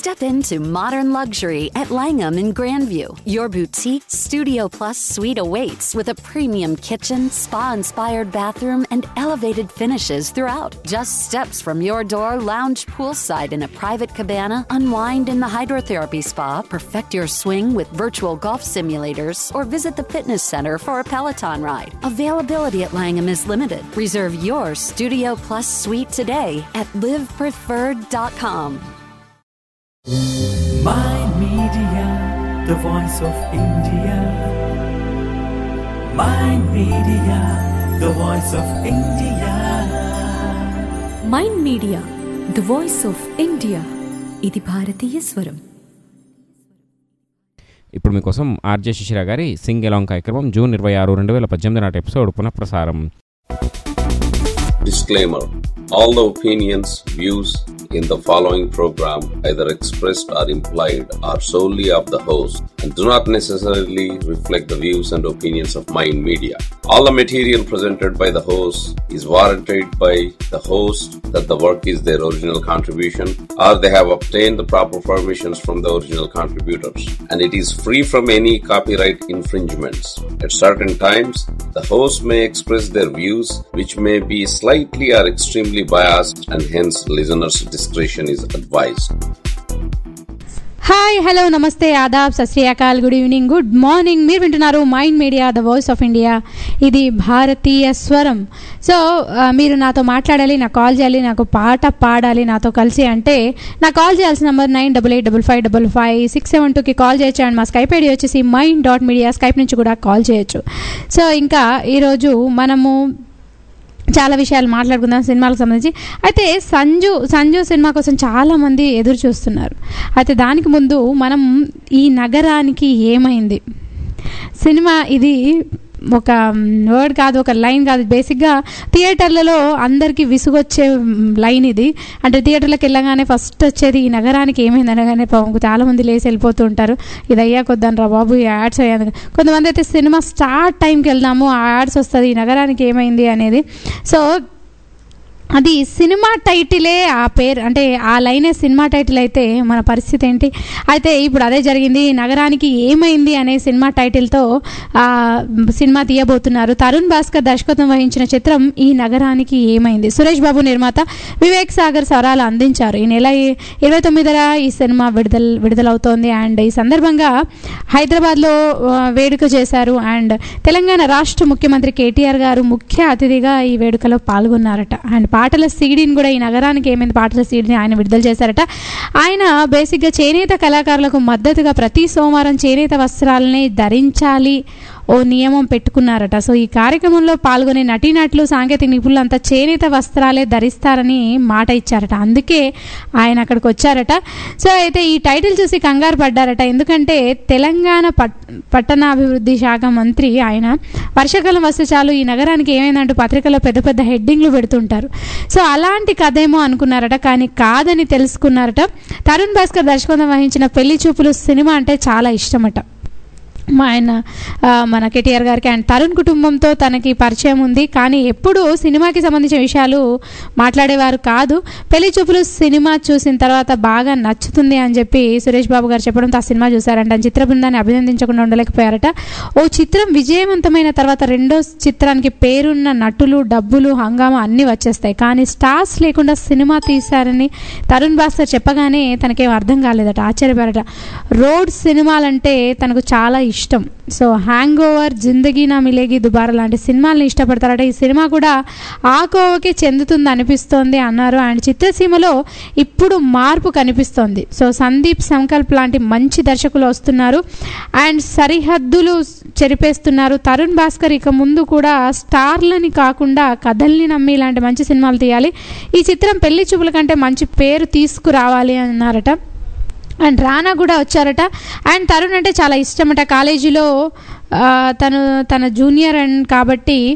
Step into modern luxury at Langham in Grandview. Your boutique Studio Plus suite awaits with a premium kitchen, spa inspired bathroom, and elevated finishes throughout. Just steps from your door, lounge poolside in a private cabana, unwind in the hydrotherapy spa, perfect your swing with virtual golf simulators, or visit the fitness center for a Peloton ride. Availability at Langham is limited. Reserve your Studio Plus suite today at livepreferred.com. My Media, the voice of India. My Media, the voice of India. Mind media the voice of India ఇది భారతీయ స్వరం ఇప్పుడు మీకోసం RJ శిశిర గారి Singh along కార్యక్రమం June ఇరవై ఆరు రెండు వేల పద్దెనిమిది నాటి ఎపిసోడ్ పునఃప్రసారం Disclaimer All the opinions, views in the following program, either expressed or implied, are solely of the host and do not necessarily reflect the views and opinions of Mind Media. All the material presented by the host is warranted by the host that the work is their original contribution or they have obtained the proper permissions from the original contributors and it is free from any copyright infringements. At certain times, the host may express their views which may be slightly or extremely biased and hence listeners' discretion is advised. Hi hello namaste adaab sat sri akal good evening good morning మీరు వింటున్నారు Mind media the voice of India ఇది భారతీయ స్వరం so ఆ, మీరు నాతో మాట్లాడాలి నాకు కాల్ చేయాలి నాకు పాట పాడాలి నాతో కలిసి అంటే నాకు కాల్ చేయాల్సిన number nine double eight double five double five six seven టూకి కాల్ చేయొచ్చు అండ్ మా స్కైప్ ఐడి వచ్చేసి మైండ్ డాట్ మీడియా స్కైప్ నుంచి కూడా కాల్ చేయొచ్చు సో ఇంకా ఈరోజు మనము చాలా విషయాలు మాట్లాడుకుందాం సినిమాలకు సంబంధించి అయితే సంజు సంజు సినిమా కోసం చాలామంది ఎదురు చూస్తున్నారు అయితే దానికి ముందు మనం ఈ నగరానికి ఏమైంది సినిమా ఇది ఒక వర్డ్ కాదు ఒక లైన్ కాదు బేసిక్గా థియేటర్లలో అందరికీ విసుగొచ్చే లైన్ ఇది అంటే థియేటర్లకు వెళ్ళగానే ఫస్ట్ వచ్చేది ఈ నగరానికి ఏమైంది అనగానే పాపం చాలామంది లేచి వెళ్ళిపోతూ ఉంటారు ఇది అయ్యా కొద్దాను రా బాబు ఈ యాడ్స్ అయ్యాను కొంతమంది అయితే సినిమా స్టార్ట్ టైంకి వెళ్దాము ఆ యాడ్స్ వస్తుంది ఈ నగరానికి ఏమైంది అనేది సో అది సినిమా టైటిలే ఆ పేరు అంటే ఆ లైనే సినిమా టైటిల్ అయితే మన పరిస్థితి ఏంటి అయితే ఇప్పుడు అదే జరిగింది నగరానికి ఏమైంది అనే సినిమా టైటిల్తో ఆ సినిమా తీయబోతున్నారు తరుణ్ భాస్కర్ దర్శకత్వం వహించిన చిత్రం ఈ నగరానికి ఏమైంది సురేష్ బాబు నిర్మాత వివేక్ సాగర్ స్వరాలు అందించారు ఈ నెల ఇరవై తొమ్మిదిన ఈ సినిమా విడుదల విడుదలవుతోంది అండ్ ఈ సందర్భంగా హైదరాబాద్లో ఆ, వేడుక చేశారు అండ్ తెలంగాణ రాష్ట్ర ముఖ్యమంత్రి కేటీఆర్ గారు ముఖ్య అతిథిగా ఈ వేడుకలో పాల్గొన్నారట అండ్ పాటల సీడీని కూడా ఈ నగరానికి ఏమైంది పాటల సీడీని ఆయన విడుదల చేశారట ఆయన బేసిక్గా చేనేత కళాకారులకు మద్దతుగా ప్రతి సోమవారం చేనేత వస్త్రాలని ధరించాలి ఓ నియమం పెట్టుకున్నారట సో ఈ కార్యక్రమంలో పాల్గొనే నటీనటులు సాంకేతిక నిపుణులు అంతా చేనేత వస్త్రాలే ధరిస్తారని మాట ఇచ్చారట అందుకే ఆయన అక్కడికి వచ్చారట సో అయితే ఈ టైటిల్ చూసి కంగారు పడ్డారట ఎందుకంటే తెలంగాణ పట్ పట్టణాభివృద్ధి శాఖ మంత్రి ఆయన వర్షాకాలం వస్తే చాలు ఈ నగరానికి ఏమైందంటూ పత్రికలో పెద్ద పెద్ద హెడ్డింగ్లు పెడుతుంటారు సో అలాంటి కథ ఏమో అనుకున్నారట కానీ కాదని తెలుసుకున్నారట తరుణ్ భాస్కర్ దర్శకత్వం వహించిన పెళ్లి చూపులు సినిమా అంటే చాలా ఇష్టమట మా ఆయన ఆ, మన కేటీఆర్ గారికి అండ్ తరుణ్ కుటుంబంతో తనకి పరిచయం ఉంది కానీ ఎప్పుడూ సినిమాకి సంబంధించిన విషయాలు మాట్లాడేవారు కాదు పెళ్లి చూపులు సినిమా చూసిన తర్వాత బాగా నచ్చుతుంది అని చెప్పి సురేష్ బాబు గారు చెప్పడంతో ఆ సినిమా చూశారంట ఆ చిత్ర బృందాన్ని అభినందించకుండా ఉండలేకపోయారట ఓ చిత్రం విజయవంతమైన తర్వాత రెండో చిత్రానికి పేరున్న నటులు డబ్బులు హంగామా అన్నీ వచ్చేస్తాయి కానీ స్టార్స్ లేకుండా సినిమా తీశారని తరుణ్ భాస్కర్ చెప్పగానే తనకేం అర్థం కాలేదట ఆశ్చర్యపోయారట రోడ్ సినిమాలంటే తనకు చాలా ఇష్టం సో హ్యాంగ్ ఓవర్ జిందగీ నా మిలేగి దుబారా లాంటి సినిమాలను ఇష్టపడతారట ఈ సినిమా కూడా ఆ కోవకే చెందుతుంది అనిపిస్తోంది అన్నారు అండ్ చిత్రసీమలో ఇప్పుడు మార్పు కనిపిస్తోంది సో సందీప్ సంకల్ప్ లాంటి మంచి దర్శకులు వస్తున్నారు అండ్ సరిహద్దులు చెరిపేస్తున్నారు తరుణ్ భాస్కర్ ఇక ముందు కూడా స్టార్లని కాకుండా కథల్ని నమ్మి ఇలాంటి మంచి సినిమాలు తీయాలి ఈ చిత్రం పెళ్లి చూపుల కంటే మంచి పేరు తీసుకురావాలి అన్నారట అండ్ రానా కూడా వచ్చారట అండ్ తరుణ్ అంటే చాలా ఇష్టమట కాలేజీలో ఆ, తను తన జూనియర్ అండ్ కాబట్టి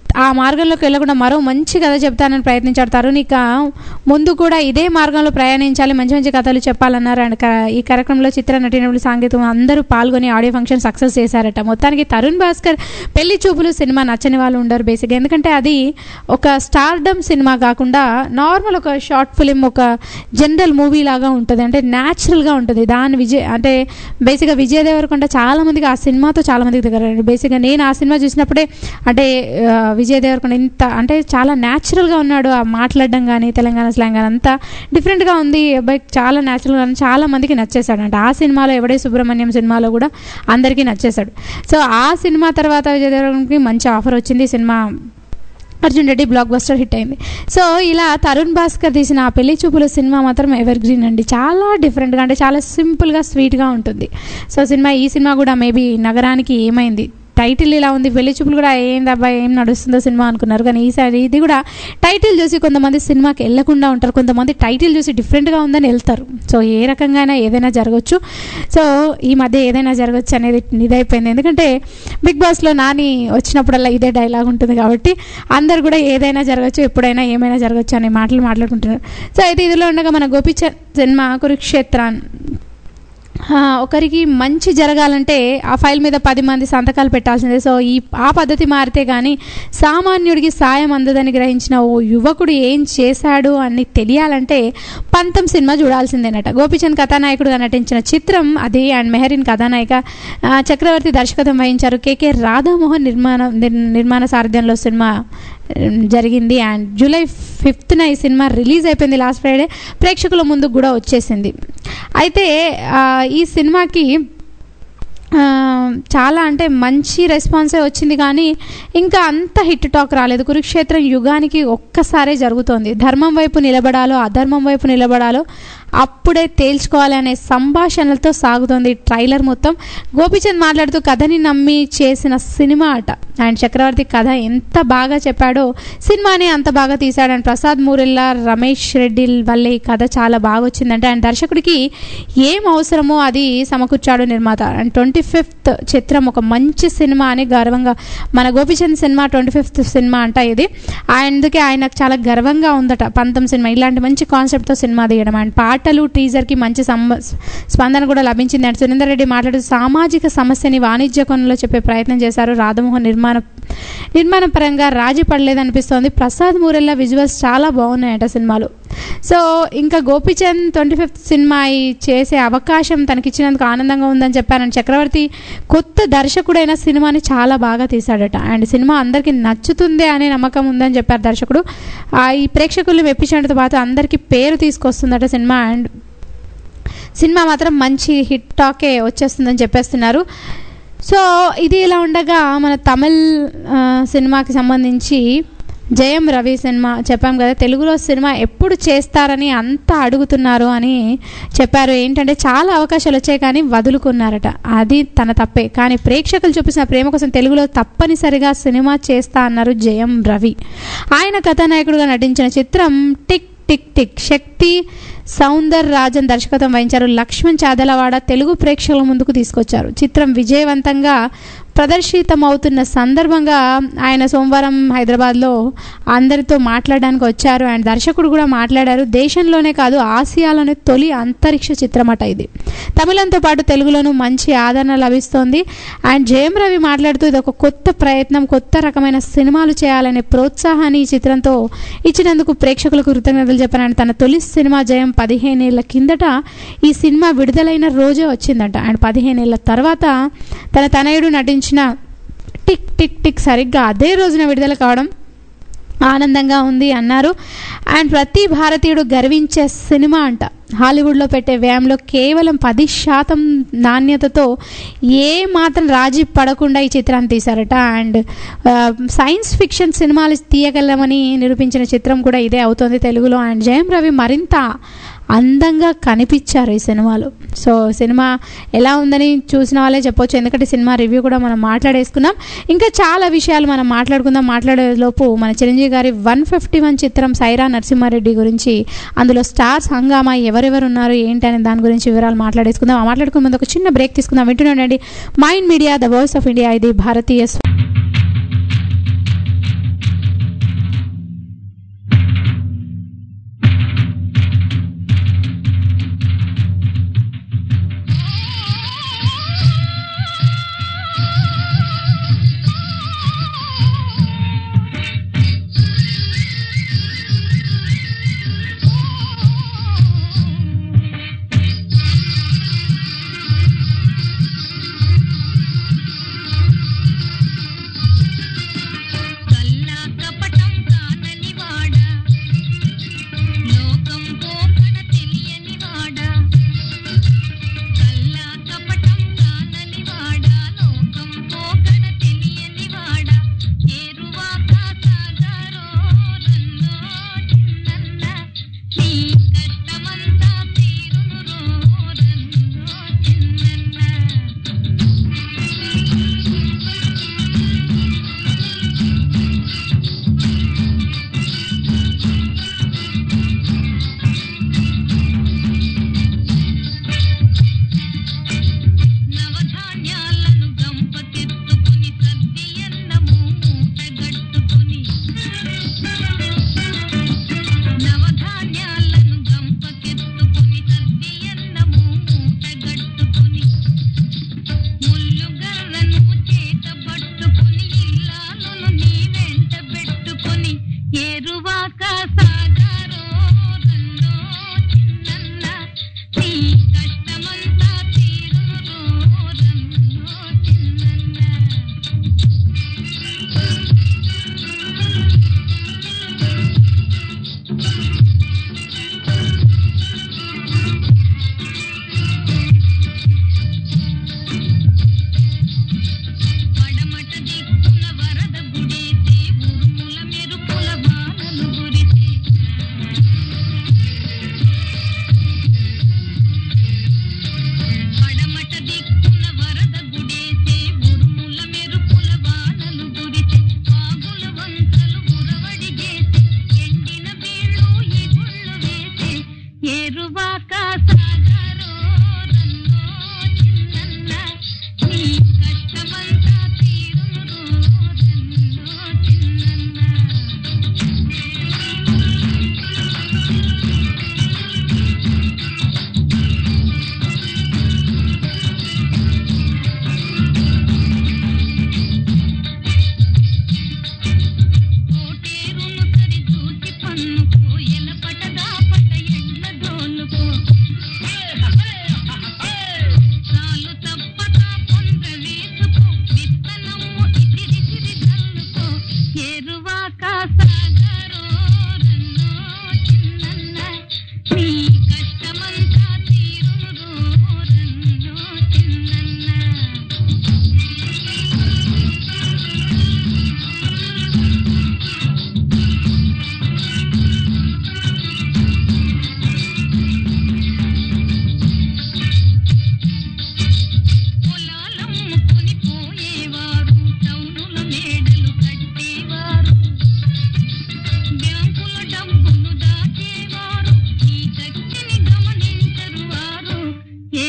ఆ మార్గంలోకి వెళ్ళకుండా మరో మంచి కథ చెప్తానని ప్రయత్నించాడు తరుణ్ ఇక ముందు కూడా ఇదే మార్గంలో ప్రయాణించాలి మంచి మంచి కథలు చెప్పాలన్నారు అండ్ క- ఈ కార్యక్రమంలో చిత్ర నటీనటులు సాంగీతం అందరూ పాల్గొని ఆడియో ఫంక్షన్ సక్సెస్ చేశారట మొత్తానికి తరుణ్ భాస్కర్ పెళ్లి చూపులు సినిమా నచ్చని వాళ్ళు ఉండరు బేసిక్గా ఎందుకంటే అది ఒక స్టార్డమ్ సినిమా కాకుండా నార్మల్ ఒక షార్ట్ ఫిలిం ఒక జనరల్ మూవీ లాగా ఉంటుంది అంటే న్యాచురల్గా ఉంటుంది దాని విజయ్ అంటే బేసిక్గా విజయ్ దేవరకొండ చాలా మందికి ఆ సినిమాతో చాలా మందికి దగ్గర బేసిక్గా నేను ఆ సినిమా చూసినప్పుడే అంటే ఆ, విజయ్ దేవరకొండ ఇంత అంటే చాలా న్యాచురల్గా ఉన్నాడు ఆ మాట్లాడడం కానీ తెలంగాణ స్లాంగ్ కానీ అంతా డిఫరెంట్గా ఉంది ఈ అబ్బాయి చాలా న్యాచురల్గా చాలా మందికి నచ్చేసాడు అంటే ఆ సినిమాలో ఎవడే సుబ్రహ్మణ్యం సినిమాలో కూడా అందరికీ నచ్చేసాడు సో ఆ సినిమా తర్వాత విజయ్ దేవరకొండకి మంచి ఆఫర్ వచ్చింది ఈ cinema Arjun Reddy blockbuster hit అయింది సో ఇలా తరుణ్ భాస్కర్ తీసిన ఆ పెళ్లి చూపుల సినిమా మాత్రం ఎవర్ గ్రీన్ అండి చాలా డిఫరెంట్గా అంటే చాలా సింపుల్గా స్వీట్గా ఉంటుంది సో సినిమా ఈ సినిమా కూడా మేబీ నగరానికి ఏమైంది టైటిల్ ఇలా ఉంది పెళ్లి చూపులు కూడా ఏంది అబ్బాయి ఏం నడుస్తుందో సినిమా అనుకున్నారు కానీ ఈసారి ఇది కూడా టైటిల్ చూసి కొంతమంది సినిమాకి వెళ్ళకుండా ఉంటారు కొంతమంది టైటిల్ చూసి డిఫరెంట్గా ఉందని వెళ్తారు సో ఏ రకంగా అయినా ఏదైనా జరగచ్చు సో ఈ మధ్య ఏదైనా జరగచ్చు అనేది ఇదైపోయింది ఎందుకంటే బిగ్ బాస్లో నాని వచ్చినప్పుడల్లా ఇదే డైలాగ్ ఉంటుంది కాబట్టి అందరు కూడా ఏదైనా జరగచ్చు ఎప్పుడైనా ఏమైనా జరగచ్చు అనే మాటలు మాట్లాడుకుంటున్నారు సో అయితే ఇదిలో ఉండగా మన గోపిచంద్ సినిమా కురుక్షేత్రాన్ ఆ, ఒకరికి మంచి జరగాలంటే ఆ ఫైల్ మీద పది మంది సంతకాలు పెట్టాల్సిందే సో ఈ ఆ పద్ధతి మారితే కానీ సామాన్యుడికి సాయం అందదని గ్రహించిన ఓ యువకుడు ఏం చేశాడు అని తెలియాలంటే పంతం సినిమా చూడాల్సిందేనట గోపిచంద్ కథానాయకుడుగా నటించిన చిత్రం అది అండ్ మెహరిన్ కథానాయిక ఆ, చక్రవర్తి దర్శకత్వం వహించారు కేకే రాధామోహన్ నిర్మాణ నిర్- నిర్మాణ సారథ్యంలో సినిమా ఉమ్, జరిగింది అండ్ జూలై ఫిఫ్త్న ఈ సినిమా రిలీజ్ అయిపోయింది లాస్ట్ ఫ్రైడే ప్రేక్షకుల ముందుకు కూడా వచ్చేసింది అయితే ఆ, ఈ సినిమాకి ఆ, చాలా అంటే మంచి రెస్పాన్సే వచ్చింది కానీ ఇంకా అంత హిట్ టాక్ రాలేదు కురుక్షేత్రం యుగానికి ఒక్కసారే జరుగుతోంది ధర్మం వైపు నిలబడాలో అధర్మం వైపు నిలబడాలో అప్పుడే తేల్చుకోవాలి అనే సంభాషణలతో సాగుతోంది ఈ ట్రైలర్ మొత్తం గోపిచంద్ మాట్లాడుతూ కథని నమ్మి చేసిన సినిమా అట అండ్ చక్రవర్తి కథ ఎంత బాగా చెప్పాడో సినిమాని అంత బాగా తీశాడు అండ్ ప్రసాద్ మూరెల్లా రమేష్ రెడ్డి వల్ల ఈ కథ చాలా బాగా వచ్చిందంటే అండ్ దర్శకుడికి ఏం అవసరమో అది సమకూర్చాడు నిర్మాత అండ్ ట్వంటీ ఫిఫ్త్ చిత్రం ఒక మంచి సినిమా అని గర్వంగా మన Gopichand cinema twenty fifth cinema అంట ఇది అందుకే ఆయనకు చాలా గర్వంగా ఉందట పంతం సినిమా ఇలాంటి మంచి కాన్సెప్ట్తో సినిమా తీయడం అండ్ పాటలు టీజర్కి మంచి సంబ స్పందన కూడా లభించింది అండ్ సురేందర్ రెడ్డి మాట్లాడుతూ సామాజిక సమస్యని వాణిజ్య కోణంలో చెప్పే ప్రయత్నం చేశారు రాధమోహన్ నిర్మాణ నిర్మాణ పరంగా రాజీ పడలేదనిపిస్తోంది ప్రసాద్ మూరెల్లా విజువల్స్ చాలా బాగున్నాయట సినిమాలు సో ఇంకా గోపిచంద్ ట్వంటీ ఫిఫ్త్ సినిమా ఈ చేసే అవకాశం తనకిచ్చినందుకు ఆనందంగా ఉందని చెప్పారని చక్రవర్తి కొత్త దర్శకుడైన సినిమాని చాలా బాగా తీశాడట అండ్ సినిమా అందరికీ నచ్చుతుంది అనే నమ్మకం ఉందని చెప్పారు దర్శకుడు ఆ, ఈ ప్రేక్షకుల్ని మెప్పించడంతో పాటు అందరికీ పేరు తీసుకొస్తుందట సినిమా అండ్ సినిమా మాత్రం మంచి హిట్ టాకే వచ్చేస్తుందని చెప్పేస్తున్నారు సో ఇది ఇలా ఉండగా మన తమిళ్ ఆ, సినిమాకి సంబంధించి జయం రవి సినిమా చెప్పాం కదా తెలుగులో సినిమా ఎప్పుడు చేస్తారని అంత అడుగుతున్నారు అని చెప్పారు ఏంటంటే చాలా అవకాశాలు వచ్చాయి కానీ వదులుకున్నారట అది తన తప్పే కానీ ప్రేక్షకులు చూపించిన ప్రేమ కోసం తెలుగులో తప్పనిసరిగా సినిమా చేస్తా అన్నారు జయం రవి ఆయన కథానాయకుడుగా నటించిన చిత్రం Tik Tik Tik Shakti Soundar Rajan దర్శకత్వం వహించారు లక్ష్మణ్ చాదలవాడ తెలుగు ప్రేక్షకుల ముందుకు తీసుకొచ్చారు చిత్రం విజయవంతంగా ప్రదర్శితమవుతున్న సందర్భంగా ఆయన సోమవారం హైదరాబాద్లో అందరితో మాట్లాడడానికి వచ్చారు అండ్ దర్శకుడు కూడా మాట్లాడారు దేశంలోనే కాదు ఆసియాలోనే తొలి అంతరిక్ష చిత్రమట ఇది తమిళంతో పాటు తెలుగులోనూ మంచి ఆదరణ లభిస్తోంది అండ్ జయం రవి మాట్లాడుతూ ఇది ఒక కొత్త ప్రయత్నం కొత్త రకమైన సినిమాలు చేయాలనే ప్రోత్సాహాన్ని ఈ చిత్రంతో ఇచ్చినందుకు ప్రేక్షకులకు కృతజ్ఞతలు చెప్పారు అండ్ తన తొలి సినిమా జయం పదిహేనేళ్ల కిందట ఈ సినిమా విడుదలైన రోజే వచ్చిందంట అండ్ పదిహేనేళ్ల తర్వాత తన తనయుడు నటించిన టిక్ టిక్ టిక్ సరిగ్గా అదే రోజున విడుదల కావడం ఆనందంగా ఉంది అన్నారు అండ్ ప్రతి భారతీయుడు గర్వించే సినిమా అంట హాలీవుడ్లో పెట్టే వ్యయంలో కేవలం పది శాతం నాణ్యతతో ఏ మాత్రం రాజీ పడకుండా ఈ చిత్రాన్ని తీశారట అండ్ ఆ, సైన్స్ ఫిక్షన్ సినిమాలు తీయగలమని నిరూపించిన చిత్రం కూడా ఇదే అవుతుంది తెలుగులో అండ్ జయం రవి మరింత అందంగా కనిపించారు ఈ సినిమాలో సో సినిమా ఎలా ఉందని చూసిన వాళ్ళే చెప్పొచ్చు ఎందుకంటే సినిమా రివ్యూ కూడా మనం మాట్లాడేసుకున్నాం ఇంకా చాలా విషయాలు మనం మాట్లాడుకుందాం మాట్లాడేలోపు మన చిరంజీవి గారి వన్ ఫిఫ్టీ వన్ చిత్రం సైరా నరసింహారెడ్డి గురించి అందులో స్టార్స్ హంగామా ఎవరెవరు ఉన్నారు ఏంటి అనే దాని గురించి వివరాలు మాట్లాడేసుకుందాం ఆ మాట్లాడుకునే ముందు ఒక చిన్న బ్రేక్ తీసుకుందాం వింటూనే ఉండండి Mind media the voice of India ఇది భారతీయ స్వ-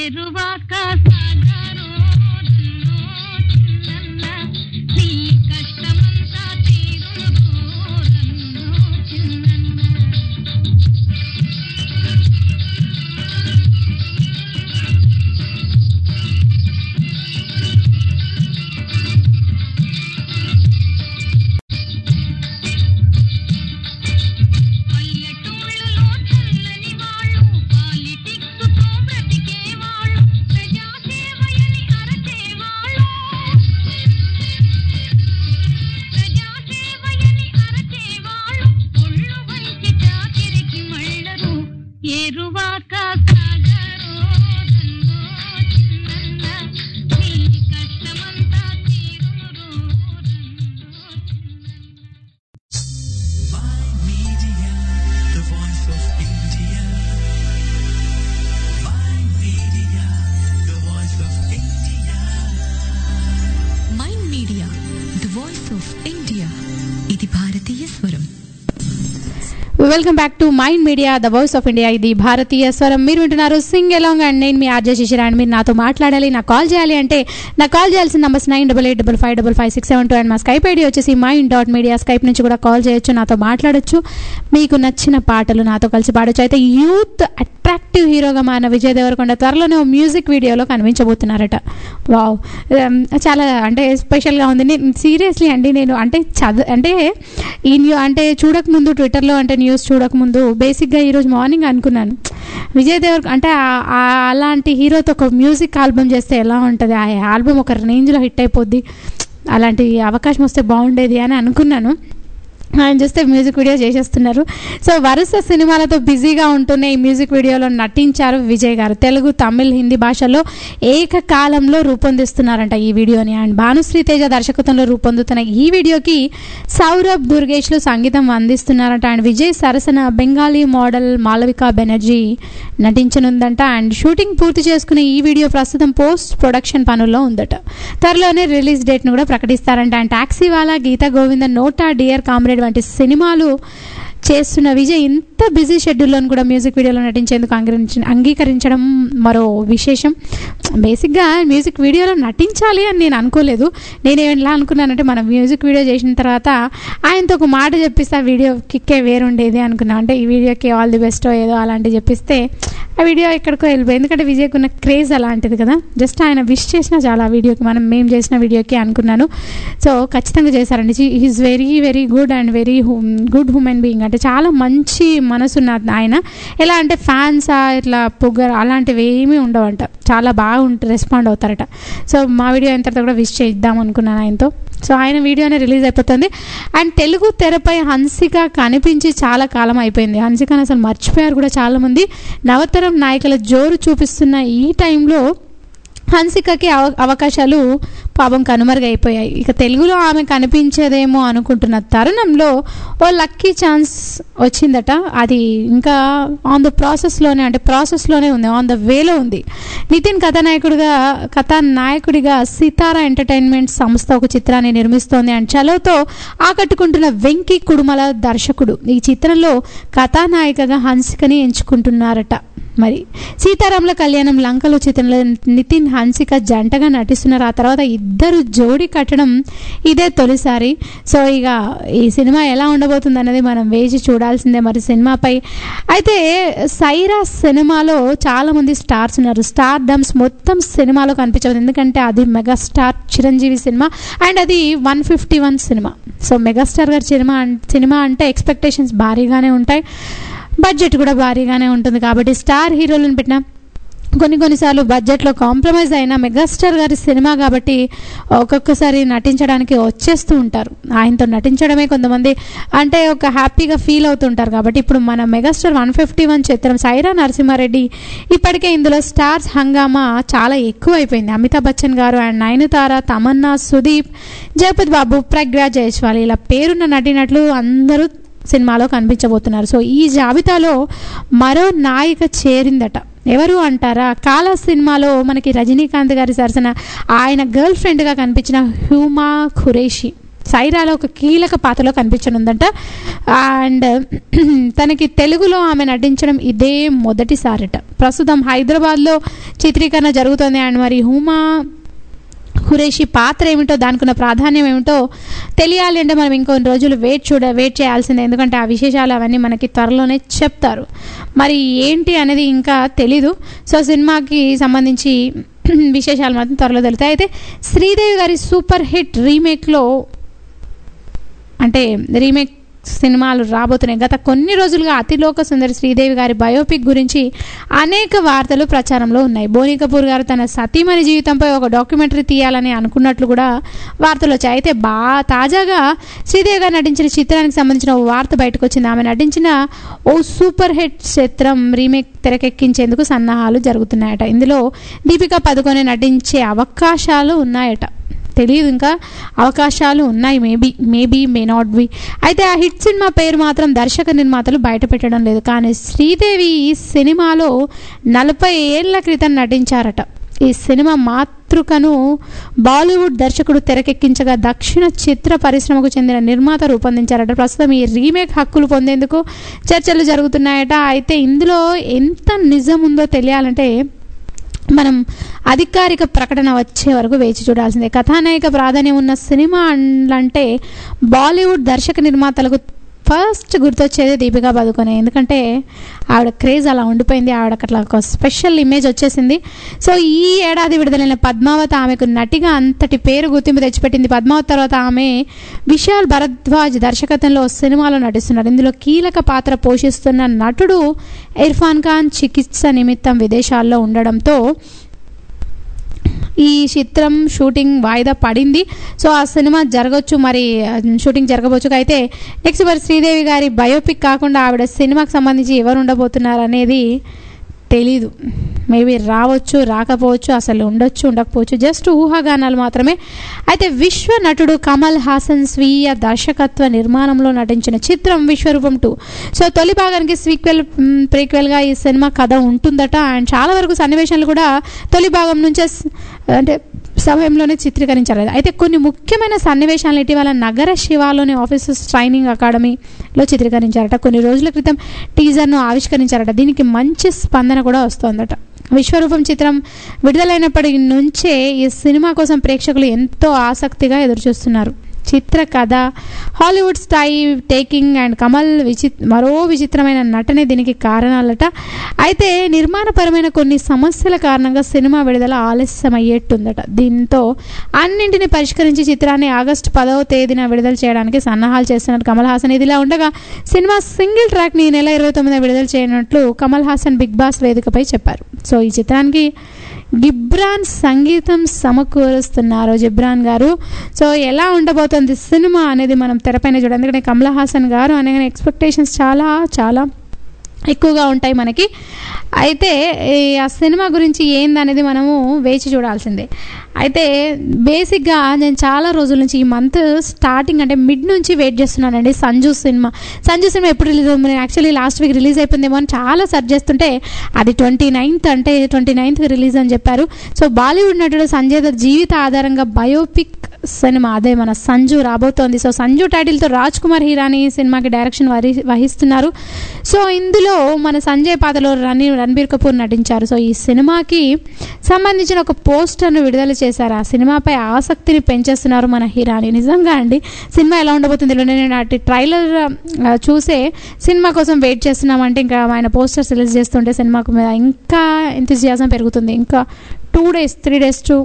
ఏరువాక సాగరో నన్నో చిన్నన్న నీ కష్టమంతా తీరును రన్నో చిన్నన్న పల్లెటూళ్ళలో చల్లని వాళ్ళు పాలిటిక్స్ తో బ్రతికే వాళ్ళు ప్రజాసేవయని అరచేవాళ్ళు ప్రజాసేవయని అరచేవాళ్ళు ఒళ్ళు వంచి చాకిరికి మళ్ళరు ఏరువాక సాగరో నన్నో చిన్నన్న నీ కష్టమంతా తీరును రన్నో చిన్నన్న the voice of India. My media, the voice of India. Mind media the voice of India ఇది భారతీయ స్వరం welcome back to mind media the voice of India ఇది భారతీయ స్వరం మీరు వింటున్నారు సింగ్ ఎలాంగ్ అండ్ నేను మీ ఆర్జే శిశిర అండ్ మీరు నాతో మాట్లాడాలి నాకు కాల్ చేయాలి అంటే నాకు కాల్ చేయాల్సిన numbers nine double eight double five double five six seven two and మా స్కైప్ ఐడి వచ్చేసి మైండ్ డాట్ మీడియా స్కైప్ నుంచి కూడా కాల్ చేయొచ్చు నాతో మాట్లాడొచ్చు మీకు నచ్చిన పాటలు నాతో కలిసి పాడొచ్చు అయితే యూత్ అట్రాక్టివ్ హీరోగా మారిన విజయ్ దేవరకొండ త్వరలోనే ఓ మ్యూజిక్ వీడియోలో కనిపించబోతున్నారట వావ్ ఉమ్, చాలా అంటే స్పెషల్గా ఉంది నేను సీరియస్లీ అండి నేను అంటే చదువు అంటే ఈ న్యూ అంటే చూడకముందు ట్విట్టర్లో అంటే న్యూస్ చూడకముందు బేసిక్గా ఈరోజు మార్నింగ్ అనుకున్నాను విజయ్ దేవర్ అంటే ఆ- ఆ అలాంటి హీరోతో ఒక మ్యూజిక్ ఆల్బమ్ చేస్తే ఎలా ఉంటుంది ఆ ఆల్బమ్ ఒక రేంజ్లో హిట్ అయిపోద్ది అలాంటి అవకాశం వస్తే బాగుండేది అని అనుకున్నాను ఆయన చూస్తే మ్యూజిక్ వీడియో చేసేస్తున్నారు సో వరుస సినిమాలతో బిజీగా ఉంటూనే ఈ మ్యూజిక్ వీడియోలో నటించారు విజయ్ గారు తెలుగు తమిళ్ హిందీ భాషల్లో ఏకకాలంలో రూపొందిస్తున్నారంట ఈ వీడియోని అండ్ భానుశ్రీ తేజ దర్శకత్వంలో రూపొందుతున్న ఈ వీడియోకి సౌరభ్ దుర్గేష్లు సంగీతం అందిస్తున్నారంట అండ్ విజయ్ సరసన బెంగాలీ మోడల్ మాలవిక బెనర్జీ నటించనుందంట అండ్ షూటింగ్ పూర్తి చేసుకునే ఈ వీడియో ప్రస్తుతం పోస్ట్ ప్రొడక్షన్ పనుల్లో ఉందట త్వరలోనే రిలీజ్ డేట్ను కూడా ప్రకటిస్తారంట and taxi wala Geetha Govinda NOTA dear comrade వంటి సినిమాలు చేస్తున్న విజయ్ ఇంత బిజీ షెడ్యూల్లో కూడా మ్యూజిక్ వీడియోలో నటించేందుకు అంగీకరించి అంగీకరించడం మరో విశేషం బేసిక్గా మ్యూజిక్ వీడియోలో నటించాలి అని నేను అనుకోలేదు నేను ఎలా అనుకున్నానంటే మనం మ్యూజిక్ వీడియో చేసిన తర్వాత ఆయనతో ఒక మాట చెప్పిస్తే ఆ వీడియో కిక్కే వేరుండేది అనుకున్నాను అంటే ఈ వీడియోకి ఆల్ ది బెస్ట్ ఏదో అలాంటివి చెప్పిస్తే ఆ వీడియో ఎక్కడికో వెళ్ళిపోయి ఎందుకంటే విజయ్కి ఉన్న క్రేజ్ అలాంటిది కదా జస్ట్ ఆయన విష్ చేసిన చాలా ఆ వీడియోకి మనం మేము చేసిన వీడియోకి అనుకున్నాను సో ఖచ్చితంగా చేశారండి is very very good and very good human being అంటే చాలా మంచి మనసున్న ఆయన ఎలా అంటే ఫ్యాన్స్ ఇట్లా పొగర్ అలాంటివి ఏమీ ఉండవంట చాలా బాగా ఉంట రెస్పాండ్ అవుతారట సో మా వీడియో అయిన తర్వాత కూడా విష్ చేద్దాం అనుకున్నాను ఆయనతో సో ఆయన వీడియోనే రిలీజ్ అయిపోతుంది అండ్ తెలుగు తెరపై హన్సిక కనిపించి చాలా కాలం అయిపోయింది హన్సికను అసలు మర్చిపోయారు కూడా చాలామంది నవతరం నాయకుల జోరు చూపిస్తున్న ఈ టైంలో హన్సికకి అవ అవకాశాలు పాపం కనుమరుగైపోయాయి ఇక తెలుగులో ఆమె కనిపించేదేమో అనుకుంటున్న తరుణంలో ఓ లక్కీ ఛాన్స్ వచ్చిందట అది ఇంకా ఆన్ ద ప్రాసెస్లోనే అంటే ప్రాసెస్లోనే ఉంది ఆన్ ద వేలో ఉంది నితిన్ కథానాయకుడిగా కథానాయకుడిగా సితారా ఎంటర్టైన్మెంట్ సంస్థ ఒక చిత్రాన్ని నిర్మిస్తోంది అండ్ చలోతో ఆకట్టుకుంటున్న వెంకీ కుడుమల దర్శకుడు ఈ చిత్రంలో కథానాయికగా హన్సికని ఎంచుకుంటున్నారట మరి సీతారాముల కళ్యాణం లంకలో చిత్రంలో నితిన్ హన్సిక జంటగా నటిస్తున్నారు ఆ తర్వాత ఇద్దరు జోడి కట్టడం ఇదే తొలిసారి సో ఇక ఈ సినిమా ఎలా ఉండబోతుంది అనేది మనం వేచి చూడాల్సిందే మరి సినిమాపై అయితే సైరా సినిమాలో చాలామంది స్టార్స్ ఉన్నారు స్టార్ డమ్స్ మొత్తం సినిమాలో కనిపించదు ఎందుకంటే అది మెగాస్టార్ చిరంజీవి సినిమా అండ్ అది one fifty one cinema so megastar గారి సినిమా అన్- సినిమా అంటే ఎక్స్పెక్టేషన్స్ భారీగానే ఉంటాయి బడ్జెట్ కూడా భారీగానే ఉంటుంది కాబట్టి స్టార్ హీరోలను పెట్టిన కొన్ని కొన్నిసార్లు బడ్జెట్లో కాంప్రమైజ్ అయిన మెగాస్టార్ గారి సినిమా కాబట్టి ఒక్కొక్కసారి నటించడానికి వచ్చేస్తూ ఉంటారు ఆయనతో నటించడమే కొంతమంది అంటే ఒక హ్యాపీగా ఫీల్ అవుతుంటారు కాబట్టి ఇప్పుడు మన మెగాస్టార్ వన్ ఫిఫ్టీ వన్ చిత్రం సైరా నరసింహారెడ్డి ఇప్పటికే ఇందులో స్టార్స్ హంగామా చాలా ఎక్కువ అయిపోయింది అమితాబ్ బచ్చన్ గారు అండ్ నయనతార తమన్నా సుదీప్ జగపతి బాబు ప్రజ్ఞా జైస్వాల్ ఇలా పేరున్న నటినట్లు అందరూ సినిమాలో కనిపించబోతున్నారు సో ఈ జాబితాలో మరో నాయిక చేరిందట ఎవరు అంటారా కాలా సినిమాలో మనకి రజనీకాంత్ గారి సరసన ఆయన గర్ల్ ఫ్రెండ్గా కనిపించిన హ్యూమా ఖురేషి సైరాలో ఒక కీలక పాత్రలో కనిపించనుందంట అండ్ తనకి తెలుగులో ఆమె నటించడం ఇదే మొదటిసారట ప్రస్తుతం హైదరాబాద్లో చిత్రీకరణ జరుగుతుంది అండ్ మరి హుమా ఖురేషి పాత్ర ఏమిటో దానికి ఉన్న ప్రాధాన్యం ఏమిటో తెలియాలి అంటే మనం ఇంకొన్ని రోజులు వెయిట్ చూడ వెయిట్ చేయాల్సిందే ఎందుకంటే ఆ విశేషాలు అవన్నీ మనకి త్వరలోనే చెప్తారు మరి ఏంటి అనేది ఇంకా తెలీదు సో సినిమాకి సంబంధించి విశేషాలు మాత్రం త్వరలో తెలుస్తాయి అయితే శ్రీదేవి గారి సూపర్ హిట్ రీమేక్లో అంటే రీమేక్ సినిమాలు రాబోతున్నాయి గత కొన్ని రోజులుగా అతిలోక సుందరి శ్రీదేవి గారి బయోపిక్ గురించి అనేక వార్తలు ప్రచారంలో ఉన్నాయి బోని కపూర్ గారు తన సతీమణి జీవితంపై ఒక డాక్యుమెంటరీ తీయాలని అనుకున్నట్లు కూడా వార్తలు వచ్చాయి అయితే బా తాజాగా శ్రీదేవి గారు నటించిన చిత్రానికి సంబంధించిన ఓ వార్త బయటకు వచ్చింది ఆమె నటించిన ఓ సూపర్ హిట్ చిత్రం రీమేక్ తెరకెక్కించేందుకు సన్నాహాలు జరుగుతున్నాయట ఇందులో దీపికా పదుకొని నటించే అవకాశాలు ఉన్నాయట తెలియదు ఇంకా అవకాశాలు ఉన్నాయి maybe maybe may not be అయితే ఆ హిట్ సినిమా పేరు మాత్రం దర్శక నిర్మాతలు బయట పెట్టడం లేదు కానీ శ్రీదేవి ఈ సినిమాలో నలభై ఏళ్ల క్రితం నటించారట ఈ సినిమా మాతృకను బాలీవుడ్ దర్శకుడు తెరకెక్కించగా దక్షిణ చిత్ర పరిశ్రమకు చెందిన నిర్మాత రూపొందించారట ప్రస్తుతం ఈ రీమేక్ హక్కులు పొందేందుకు చర్చలు జరుగుతున్నాయట అయితే ఇందులో ఎంత నిజం ఉందో తెలియాలంటే మనం అధికారిక ప్రకటన వచ్చే వరకు వేచి చూడాల్సిందే కథానాయిక ప్రాధాన్యం ఉన్న సినిమా అంటే బాలీవుడ్ దర్శక నిర్మాతలకు ఫస్ట్ గుర్తొచ్చేది దీపికా పదుకొనే ఎందుకంటే ఆవిడ క్రేజ్ అలా ఉండిపోయింది ఆవిడకి అట్లా ఒక స్పెషల్ ఇమేజ్ వచ్చేసింది సో ఈ ఏడాది విడుదలైన పద్మావతి ఆమెకు నటిగా అంతటి పేరు గుర్తింపు తెచ్చిపెట్టింది పద్మావతి తర్వాత ఆమె విశాల్ భరద్వాజ్ దర్శకత్వంలో ఓ సినిమాలో నటిస్తున్నారు ఇందులో కీలక పాత్ర పోషిస్తున్న నటుడు ఇర్ఫాన్ ఖాన్ చికిత్స నిమిత్తం విదేశాల్లో ఉండడంతో ఈ చిత్రం షూటింగ్ వాయిదా పడింది సో ఆ సినిమా జరగవచ్చు మరి ఆ, షూటింగ్ జరగవచ్చు అయితే నెక్స్ట్ మరి శ్రీదేవి గారి బయోపిక్ కాకుండా ఆవిడ సినిమాకి సంబంధించి ఎవరు ఉండబోతున్నారు అనేది తెలీదు మేబీ రావచ్చు రాకపోవచ్చు అసలు ఉండొచ్చు ఉండకపోవచ్చు జస్ట్ ఊహాగానాలు మాత్రమే అయితే విశ్వ నటుడు కమల్ హాసన్ స్వీయ దర్శకత్వ నిర్మాణంలో నటించిన చిత్రం విశ్వరూపం టూ సో తొలి భాగానికి స్వీక్వెల్ ప్రీక్వెల్గా ఈ సినిమా కథ ఉంటుందట అండ్ చాలా వరకు సన్నివేశాలు కూడా తొలి భాగం నుంచే స్- అంటే సమయంలోనే చిత్రీకరించారు అయితే కొన్ని ముఖ్యమైన సన్నివేశాలను ఇటీవల నగర శివాలోని ఆఫీసర్స్ ట్రైనింగ్ అకాడమీలో చిత్రీకరించారట కొన్ని రోజుల క్రితం టీజర్ను ఆవిష్కరించారట దీనికి మంచి స్పందన కూడా వస్తోందట విశ్వరూపం చిత్రం విడుదలైనప్పటి నుంచే ఈ సినిమా కోసం ప్రేక్షకులు ఎంతో ఆసక్తిగా ఎదురుచూస్తున్నారు చిత్ర కథ హాలీవుడ్ స్థాయి టేకింగ్ అండ్ కమల్ విచిత్ మరో విచిత్రమైన నటనే దీనికి కారణాలట అయితే నిర్మాణపరమైన కొన్ని సమస్యల కారణంగా సినిమా విడుదల ఆలస్యం అయ్యేట్టుందట దీంతో అన్నింటిని పరిష్కరించి చిత్రాన్ని ఆగస్టు పదవ తేదీన విడుదల చేయడానికి సన్నాహాలు చేస్తున్నారు కమల్ హాసన్ ఇదిలా ఉండగా సినిమా సింగిల్ ట్రాక్ని ఈ నెల ఇరవై తొమ్మిదిన విడుదల చేయనున్నట్లు కమల్ హాసన్ బిగ్ బాస్ వేదికపై చెప్పారు సో ఈ చిత్రానికి గిబ్రాన్ సంగీతం సమకూరుస్తున్నారు జిబ్రాన్ గారు సో ఎలా ఉండబోతుంది సినిమా అనేది మనం తెరపైన చూడాలి ఎందుకంటే కమల్ హాసన్ గారు అనగానే ఎక్స్పెక్టేషన్స్ చాలా చాలా ఎక్కువగా ఉంటాయి మనకి అయితే ఈ ఆ సినిమా గురించి ఏందనేది మనము వేచి చూడాల్సిందే అయితే బేసిక్గా నేను చాలా రోజుల నుంచి ఈ మంత్ స్టార్టింగ్ అంటే మిడ్ నుంచి వెయిట్ చేస్తున్నానండి సంజు సినిమా సంజు సినిమా ఎప్పుడు రిలీజ్ అవుతుంది నేను యాక్చువల్లీ లాస్ట్ వీక్ రిలీజ్ అయిపోయిందేమో అని చాలా సెర్చ్ చేస్తుంటే అది ట్వంటీ నైన్త్ అంటే ట్వంటీ నైన్త్కి రిలీజ్ అని చెప్పారు సో బాలీవుడ్ నటుడు సంజయ్ దత్ జీవిత ఆధారంగా బయోపిక్ సినిమా అదే మన సంజు రాబోతోంది సో సంజు టైటిల్తో రాజ్ కుమార్ హీరాని ఈ సినిమాకి డైరెక్షన్ వరి వహిస్తున్నారు సో ఇందులో మన సంజయ్ పాత్రలో రణి రణబీర్ కపూర్ నటించారు సో ఈ సినిమాకి సంబంధించిన ఒక పోస్టర్ను విడుదల చేశారు ఆ సినిమాపై ఆసక్తిని పెంచేస్తున్నారు మన హీరాని నిజంగా అండి సినిమా ఎలా ఉండబోతుంది తెలియదు. నేను అటు ట్రైలర్ ఆ, చూసే సినిమా కోసం వెయిట్ చేస్తున్నామంటే ఇంకా ఆయన పోస్టర్స్ రిలీజ్ చేస్తుంటే సినిమాకు మీద ఇంకా ఎంతజియాజం పెరుగుతుంది ఇంకా two days three days to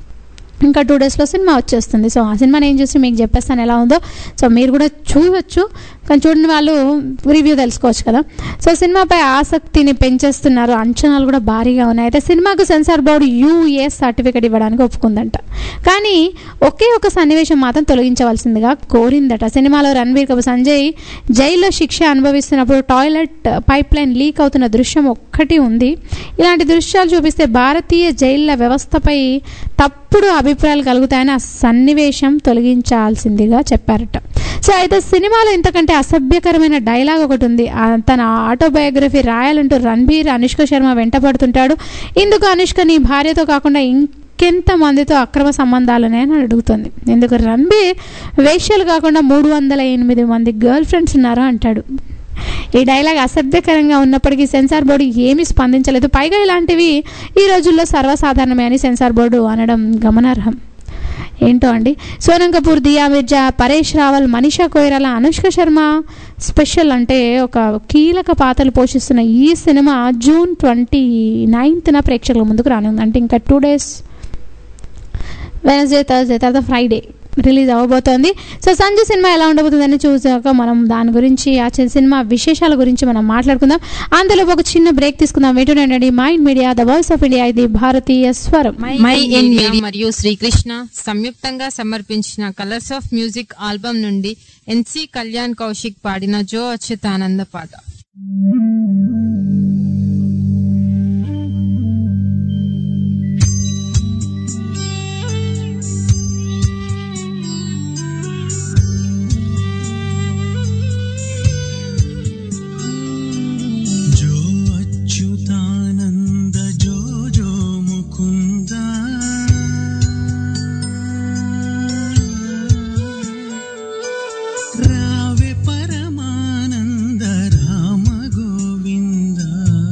ఇంకా టూ డేస్లో సినిమా వచ్చేస్తుంది సో ఆ సినిమా నేను చూసి మీకు చెప్పేస్తాను ఎలా ఉందో సో మీరు కూడా చూడవచ్చు కానీ చూడని వాళ్ళు రివ్యూ తెలుసుకోవచ్చు కదా సో సినిమాపై ఆసక్తిని పెంచేస్తున్నారు అంచనాలు కూడా భారీగా ఉన్నాయి అయితే సినిమాకు సెన్సార్ బోర్డు యూఎస్ సర్టిఫికేట్ ఇవ్వడానికి ఒప్పుకుందంట కానీ ఒకే ఒక సన్నివేశం మాత్రం తొలగించవలసిందిగా కోరిందట సినిమాలో రణబీర్ కపూర్ సంజయ్ జైల్లో శిక్ష అనుభవిస్తున్నప్పుడు టాయిలెట్ పైప్ లైన్ లీక్ అవుతున్న దృశ్యం ఒక్కటి ఉంది ఇలాంటి దృశ్యాలు చూపిస్తే భారతీయ జైళ్ళ వ్యవస్థపై తప్పుడు అభిప్రాయాలు కలుగుతాయని ఆ సన్నివేశం తొలగించాల్సిందిగా చెప్పారట సో అయితే సినిమాలో ఇంతకంటే అసభ్యకరమైన డైలాగ్ ఒకటి ఉంది ఆ తన ఆటోబయోగ్రఫీ రాయాలంటూ రణబీర్ అనుష్క శర్మ వెంటపడుతుంటాడు ఇందుకు అనుష్క నీ భార్యతో కాకుండా ఇంకెంత మందితో అక్రమ సంబంధాలనే అని అడుగుతుంది ఎందుకు రణబీర్ వేష్యలు కాకుండా మూడు వందల ఎనిమిది మంది గర్ల్ ఫ్రెండ్స్ ఉన్నారు అంటాడు ఈ డైలాగ్ అసభ్యకరంగా ఉన్నప్పటికీ సెన్సార్ బోర్డు ఏమీ స్పందించలేదు పైగా ఇలాంటివి ఈ రోజుల్లో సర్వసాధారణమే అని సెన్సార్ బోర్డు అనడం గమనార్హం ఏంటో అండి సోనం కపూర్ దియా మిర్జా పరేష్ రావల్ మనీషా కోయిరాల అనుష్క శర్మ స్పెషల్ అంటే ఒక కీలక పాత్రలు పోషిస్తున్న ఈ సినిమా జూన్ ట్వంటీ నైన్త్న ప్రేక్షకుల ముందుకు రానుంది అంటే ఇంకా టూ డేస్ వెనస్డే థర్స్డే తర్వాత ఫ్రైడే రిలీజ్ అవ్వబోతోంది సో సంజు సినిమా ఎలా ఉండబోతుందని చూసాక మనం దాని గురించి ఆ చి- సినిమా విశేషాల గురించి మనం మాట్లాడుకుందాం అందులో ఒక చిన్న బ్రేక్ తీసుకుందాం ఏంటంటే Mind media the voice of India ఇది భారతీయ స్వరం మై ఇన్ మీడియా మరియు శ్రీకృష్ణ సంయుక్తంగా సమర్పించిన కలర్స్ ఆఫ్ మ్యూజిక్ ఆల్బమ్ నుండి ఎన్సి కళ్యాణ్ కౌశిక్ పాడిన జో అచ్యుతానంద పాట जो अच्युतानन्द जो जो मुकुन्द रावे Paramanand Ram Govind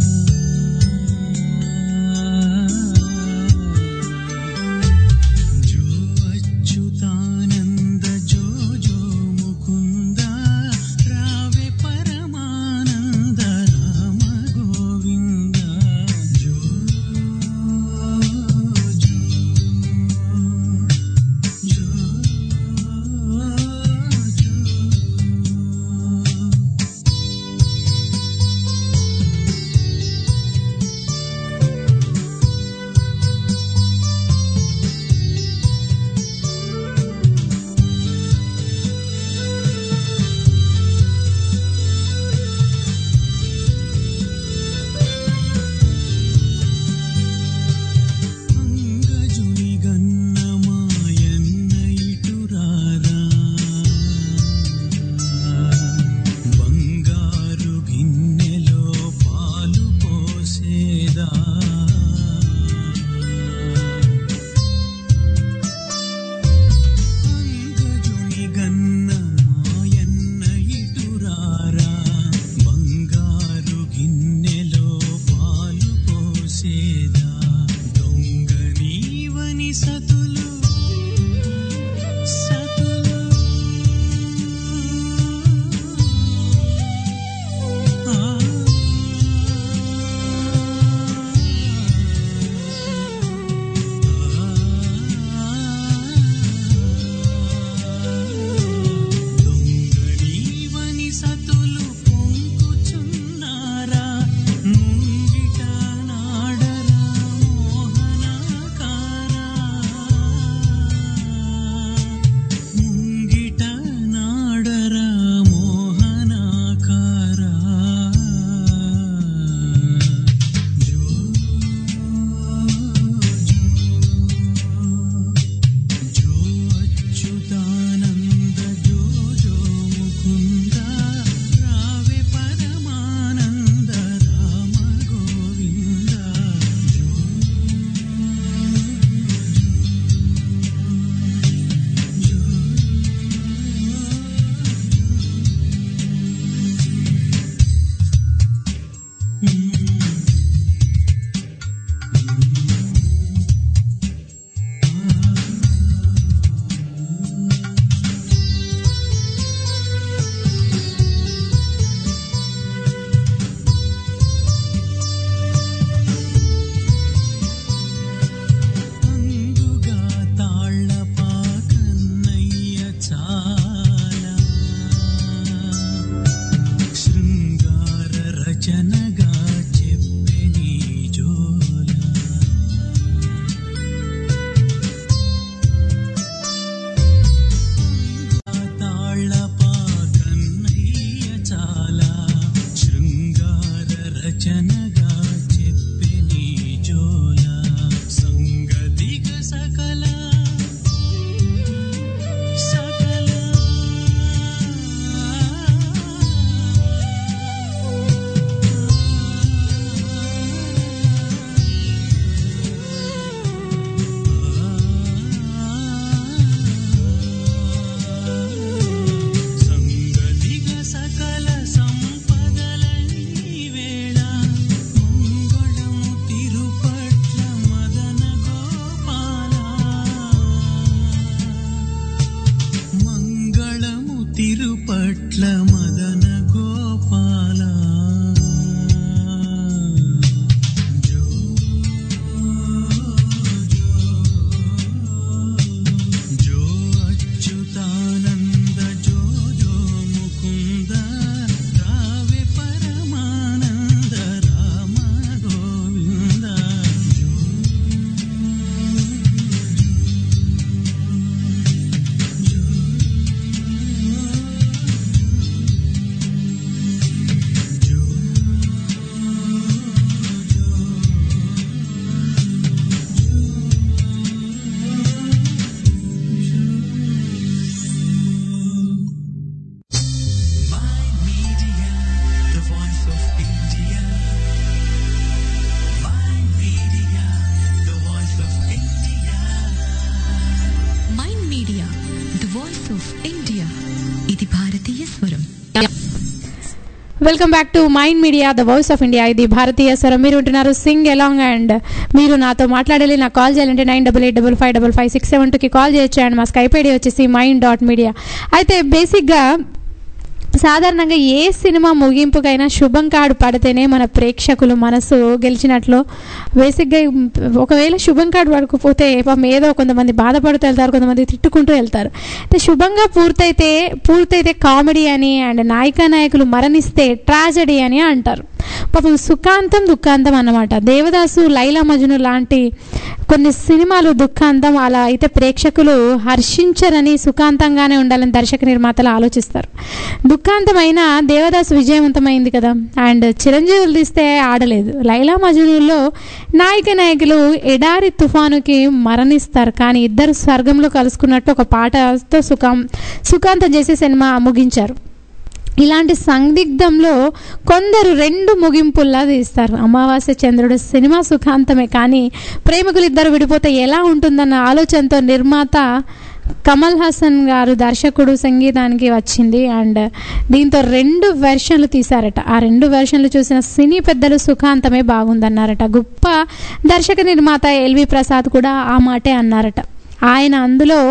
welcome back to mind media the voice of India ఇది భారతీయ స్వరం మీరు ఉంటున్నారు సింగ్ ఎలాంగ్ అండ్ మీరు నాతో మాట్లాడాలి నాకు కాల్ చేయాలంటే nine double eight double five double five six seven టూకి కాల్ చేయొచ్చు అండ్ మా స్కైప్ ఐడి వచ్చేసి మైండ్ డాట్ మీడియా అయితే బేసిక్గా సాధారణంగా ఏ సినిమా ముగింపుకైనా శుభం కార్డు పడితేనే మన ప్రేక్షకులు మనసు గెలిచినట్లు బేసిక్గా ఒకవేళ శుభం కార్డు పడకపోతే పాపం ఏదో కొంతమంది బాధపడుతూ వెళ్తారు కొంతమంది తిట్టుకుంటూ వెళ్తారు అయితే శుభంగా పూర్తయితే పూర్తయితే కామెడీ అని అండ్ నాయికా నాయకులు మరణిస్తే ట్రాజడీ అని అంటారు పాపం సుఖాంతం దుఃఖాంతం అన్నమాట దేవదాసు లైలా మజును లాంటి కొన్ని సినిమాలు దుఃఖాంతం అలా అయితే ప్రేక్షకులు హర్షించరని సుఖాంతంగానే ఉండాలని దర్శక నిర్మాతలు ఆలోచిస్తారు దుఃఖాంతమైన దేవదాసు విజయవంతమైంది కదా అండ్ చిరంజీవులు తీస్తే ఆడలేదు లైలా మజునులో నాయక నాయకులు ఎడారి తుఫానుకి మరణిస్తారు కానీ ఇద్దరు స్వర్గంలో కలుసుకున్నట్టు ఒక పాటతో సుఖం సుఖాంతం చేసే సినిమా ముగించారు ఇలాంటి సందిగ్ధంలో కొందరు రెండు ముగింపుల్లా తీస్తారు అమావాస్య చంద్రుడు సినిమా సుఖాంతమే కానీ ప్రేమికులు ఇద్దరు విడిపోతే ఎలా ఉంటుందన్న ఆలోచనతో నిర్మాత కమల్ హాసన్ గారు దర్శకుడు సంగీతానికి వచ్చింది అండ్ దీంతో రెండు వెర్షన్లు తీశారట ఆ రెండు వెర్షన్లు చూసిన సినీ పెద్దలు సుఖాంతమే బాగుందన్నారట గొప్ప దర్శక నిర్మాత ఎల్వి ప్రసాద్ కూడా ఆ మాటే అన్నారట ఆయన అందులో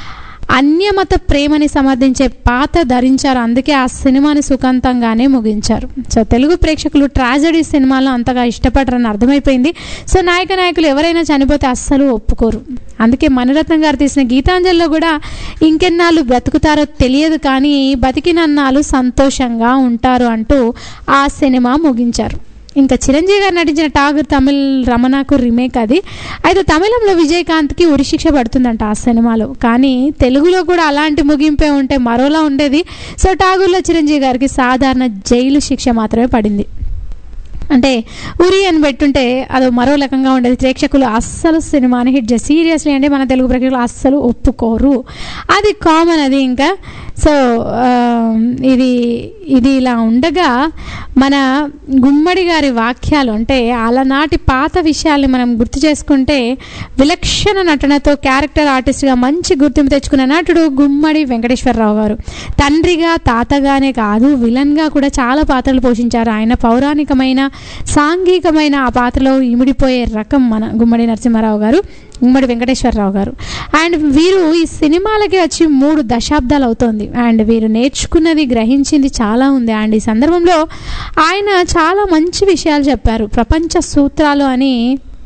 అన్యమత ప్రేమని సమర్థించే పాత్ర ధరించారు అందుకే ఆ సినిమాని సుఖాంతంగానే ముగించారు సో తెలుగు ప్రేక్షకులు ట్రాజడీ సినిమాలో అంతగా ఇష్టపడరని అర్థమైపోయింది సో నాయక నాయకులు ఎవరైనా చనిపోతే అస్సలు ఒప్పుకోరు అందుకే మణిరత్నం గారు తీసిన గీతాంజలిలో కూడా ఇంకెన్నాళ్ళు బ్రతుకుతారో తెలియదు కానీ బతికినన్నాళ్ళు సంతోషంగా ఉంటారు అంటూ ఆ సినిమా ముగించారు ఇంకా చిరంజీవి గారు నటించిన టాగర్ తమిళ్ రమణకు రీమేక్ అది అయితే తమిళంలో విజయకాంత్కి ఉరిశిక్ష పడుతుందంట ఆ సినిమాలో కానీ తెలుగులో కూడా అలాంటి ముగింపే ఉంటే మరోలా ఉండేది సో టాగూర్లో చిరంజీవి గారికి సాధారణ జైలు శిక్ష మాత్రమే పడింది అంటే ఉరి అని పెట్టుంటే అది మరో రకంగా ఉండేది ప్రేక్షకులు అస్సలు సినిమాని హిట్ చేసి సీరియస్లీ అంటే మన తెలుగు ప్రేక్షకులు అస్సలు ఒప్పుకోరు అది కామన్ అది ఇంకా సో ఆ, ఇది ఇది ఇలా ఉండగా మన గుమ్మడి గారి వాక్యాలు అంటే అలనాటి పాత విషయాల్ని మనం గుర్తు చేసుకుంటే విలక్షణ నటనతో క్యారెక్టర్ ఆర్టిస్ట్గా మంచి గుర్తింపు తెచ్చుకున్న నటుడు గుమ్మడి వెంకటేశ్వరరావు గారు తండ్రిగా తాతగానే కాదు విలన్గా కూడా చాలా పాత్రలు పోషించారు ఆయన పౌరాణికమైన సాంఘికమైన ఆ పాత్రలో ఇమిడిపోయే రకం మన గుమ్మడి నరసింహారావు గారు గుమ్మడి వెంకటేశ్వరరావు గారు అండ్ వీరు ఈ సినిమాలకి వచ్చి మూడు దశాబ్దాలు అవుతోంది అండ్ వీరు నేర్చుకున్నది గ్రహించింది చాలా ఉంది అండ్ ఈ సందర్భంలో ఆయన చాలా మంచి విషయాలు చెప్పారు ప్రపంచ సూత్రాలు అని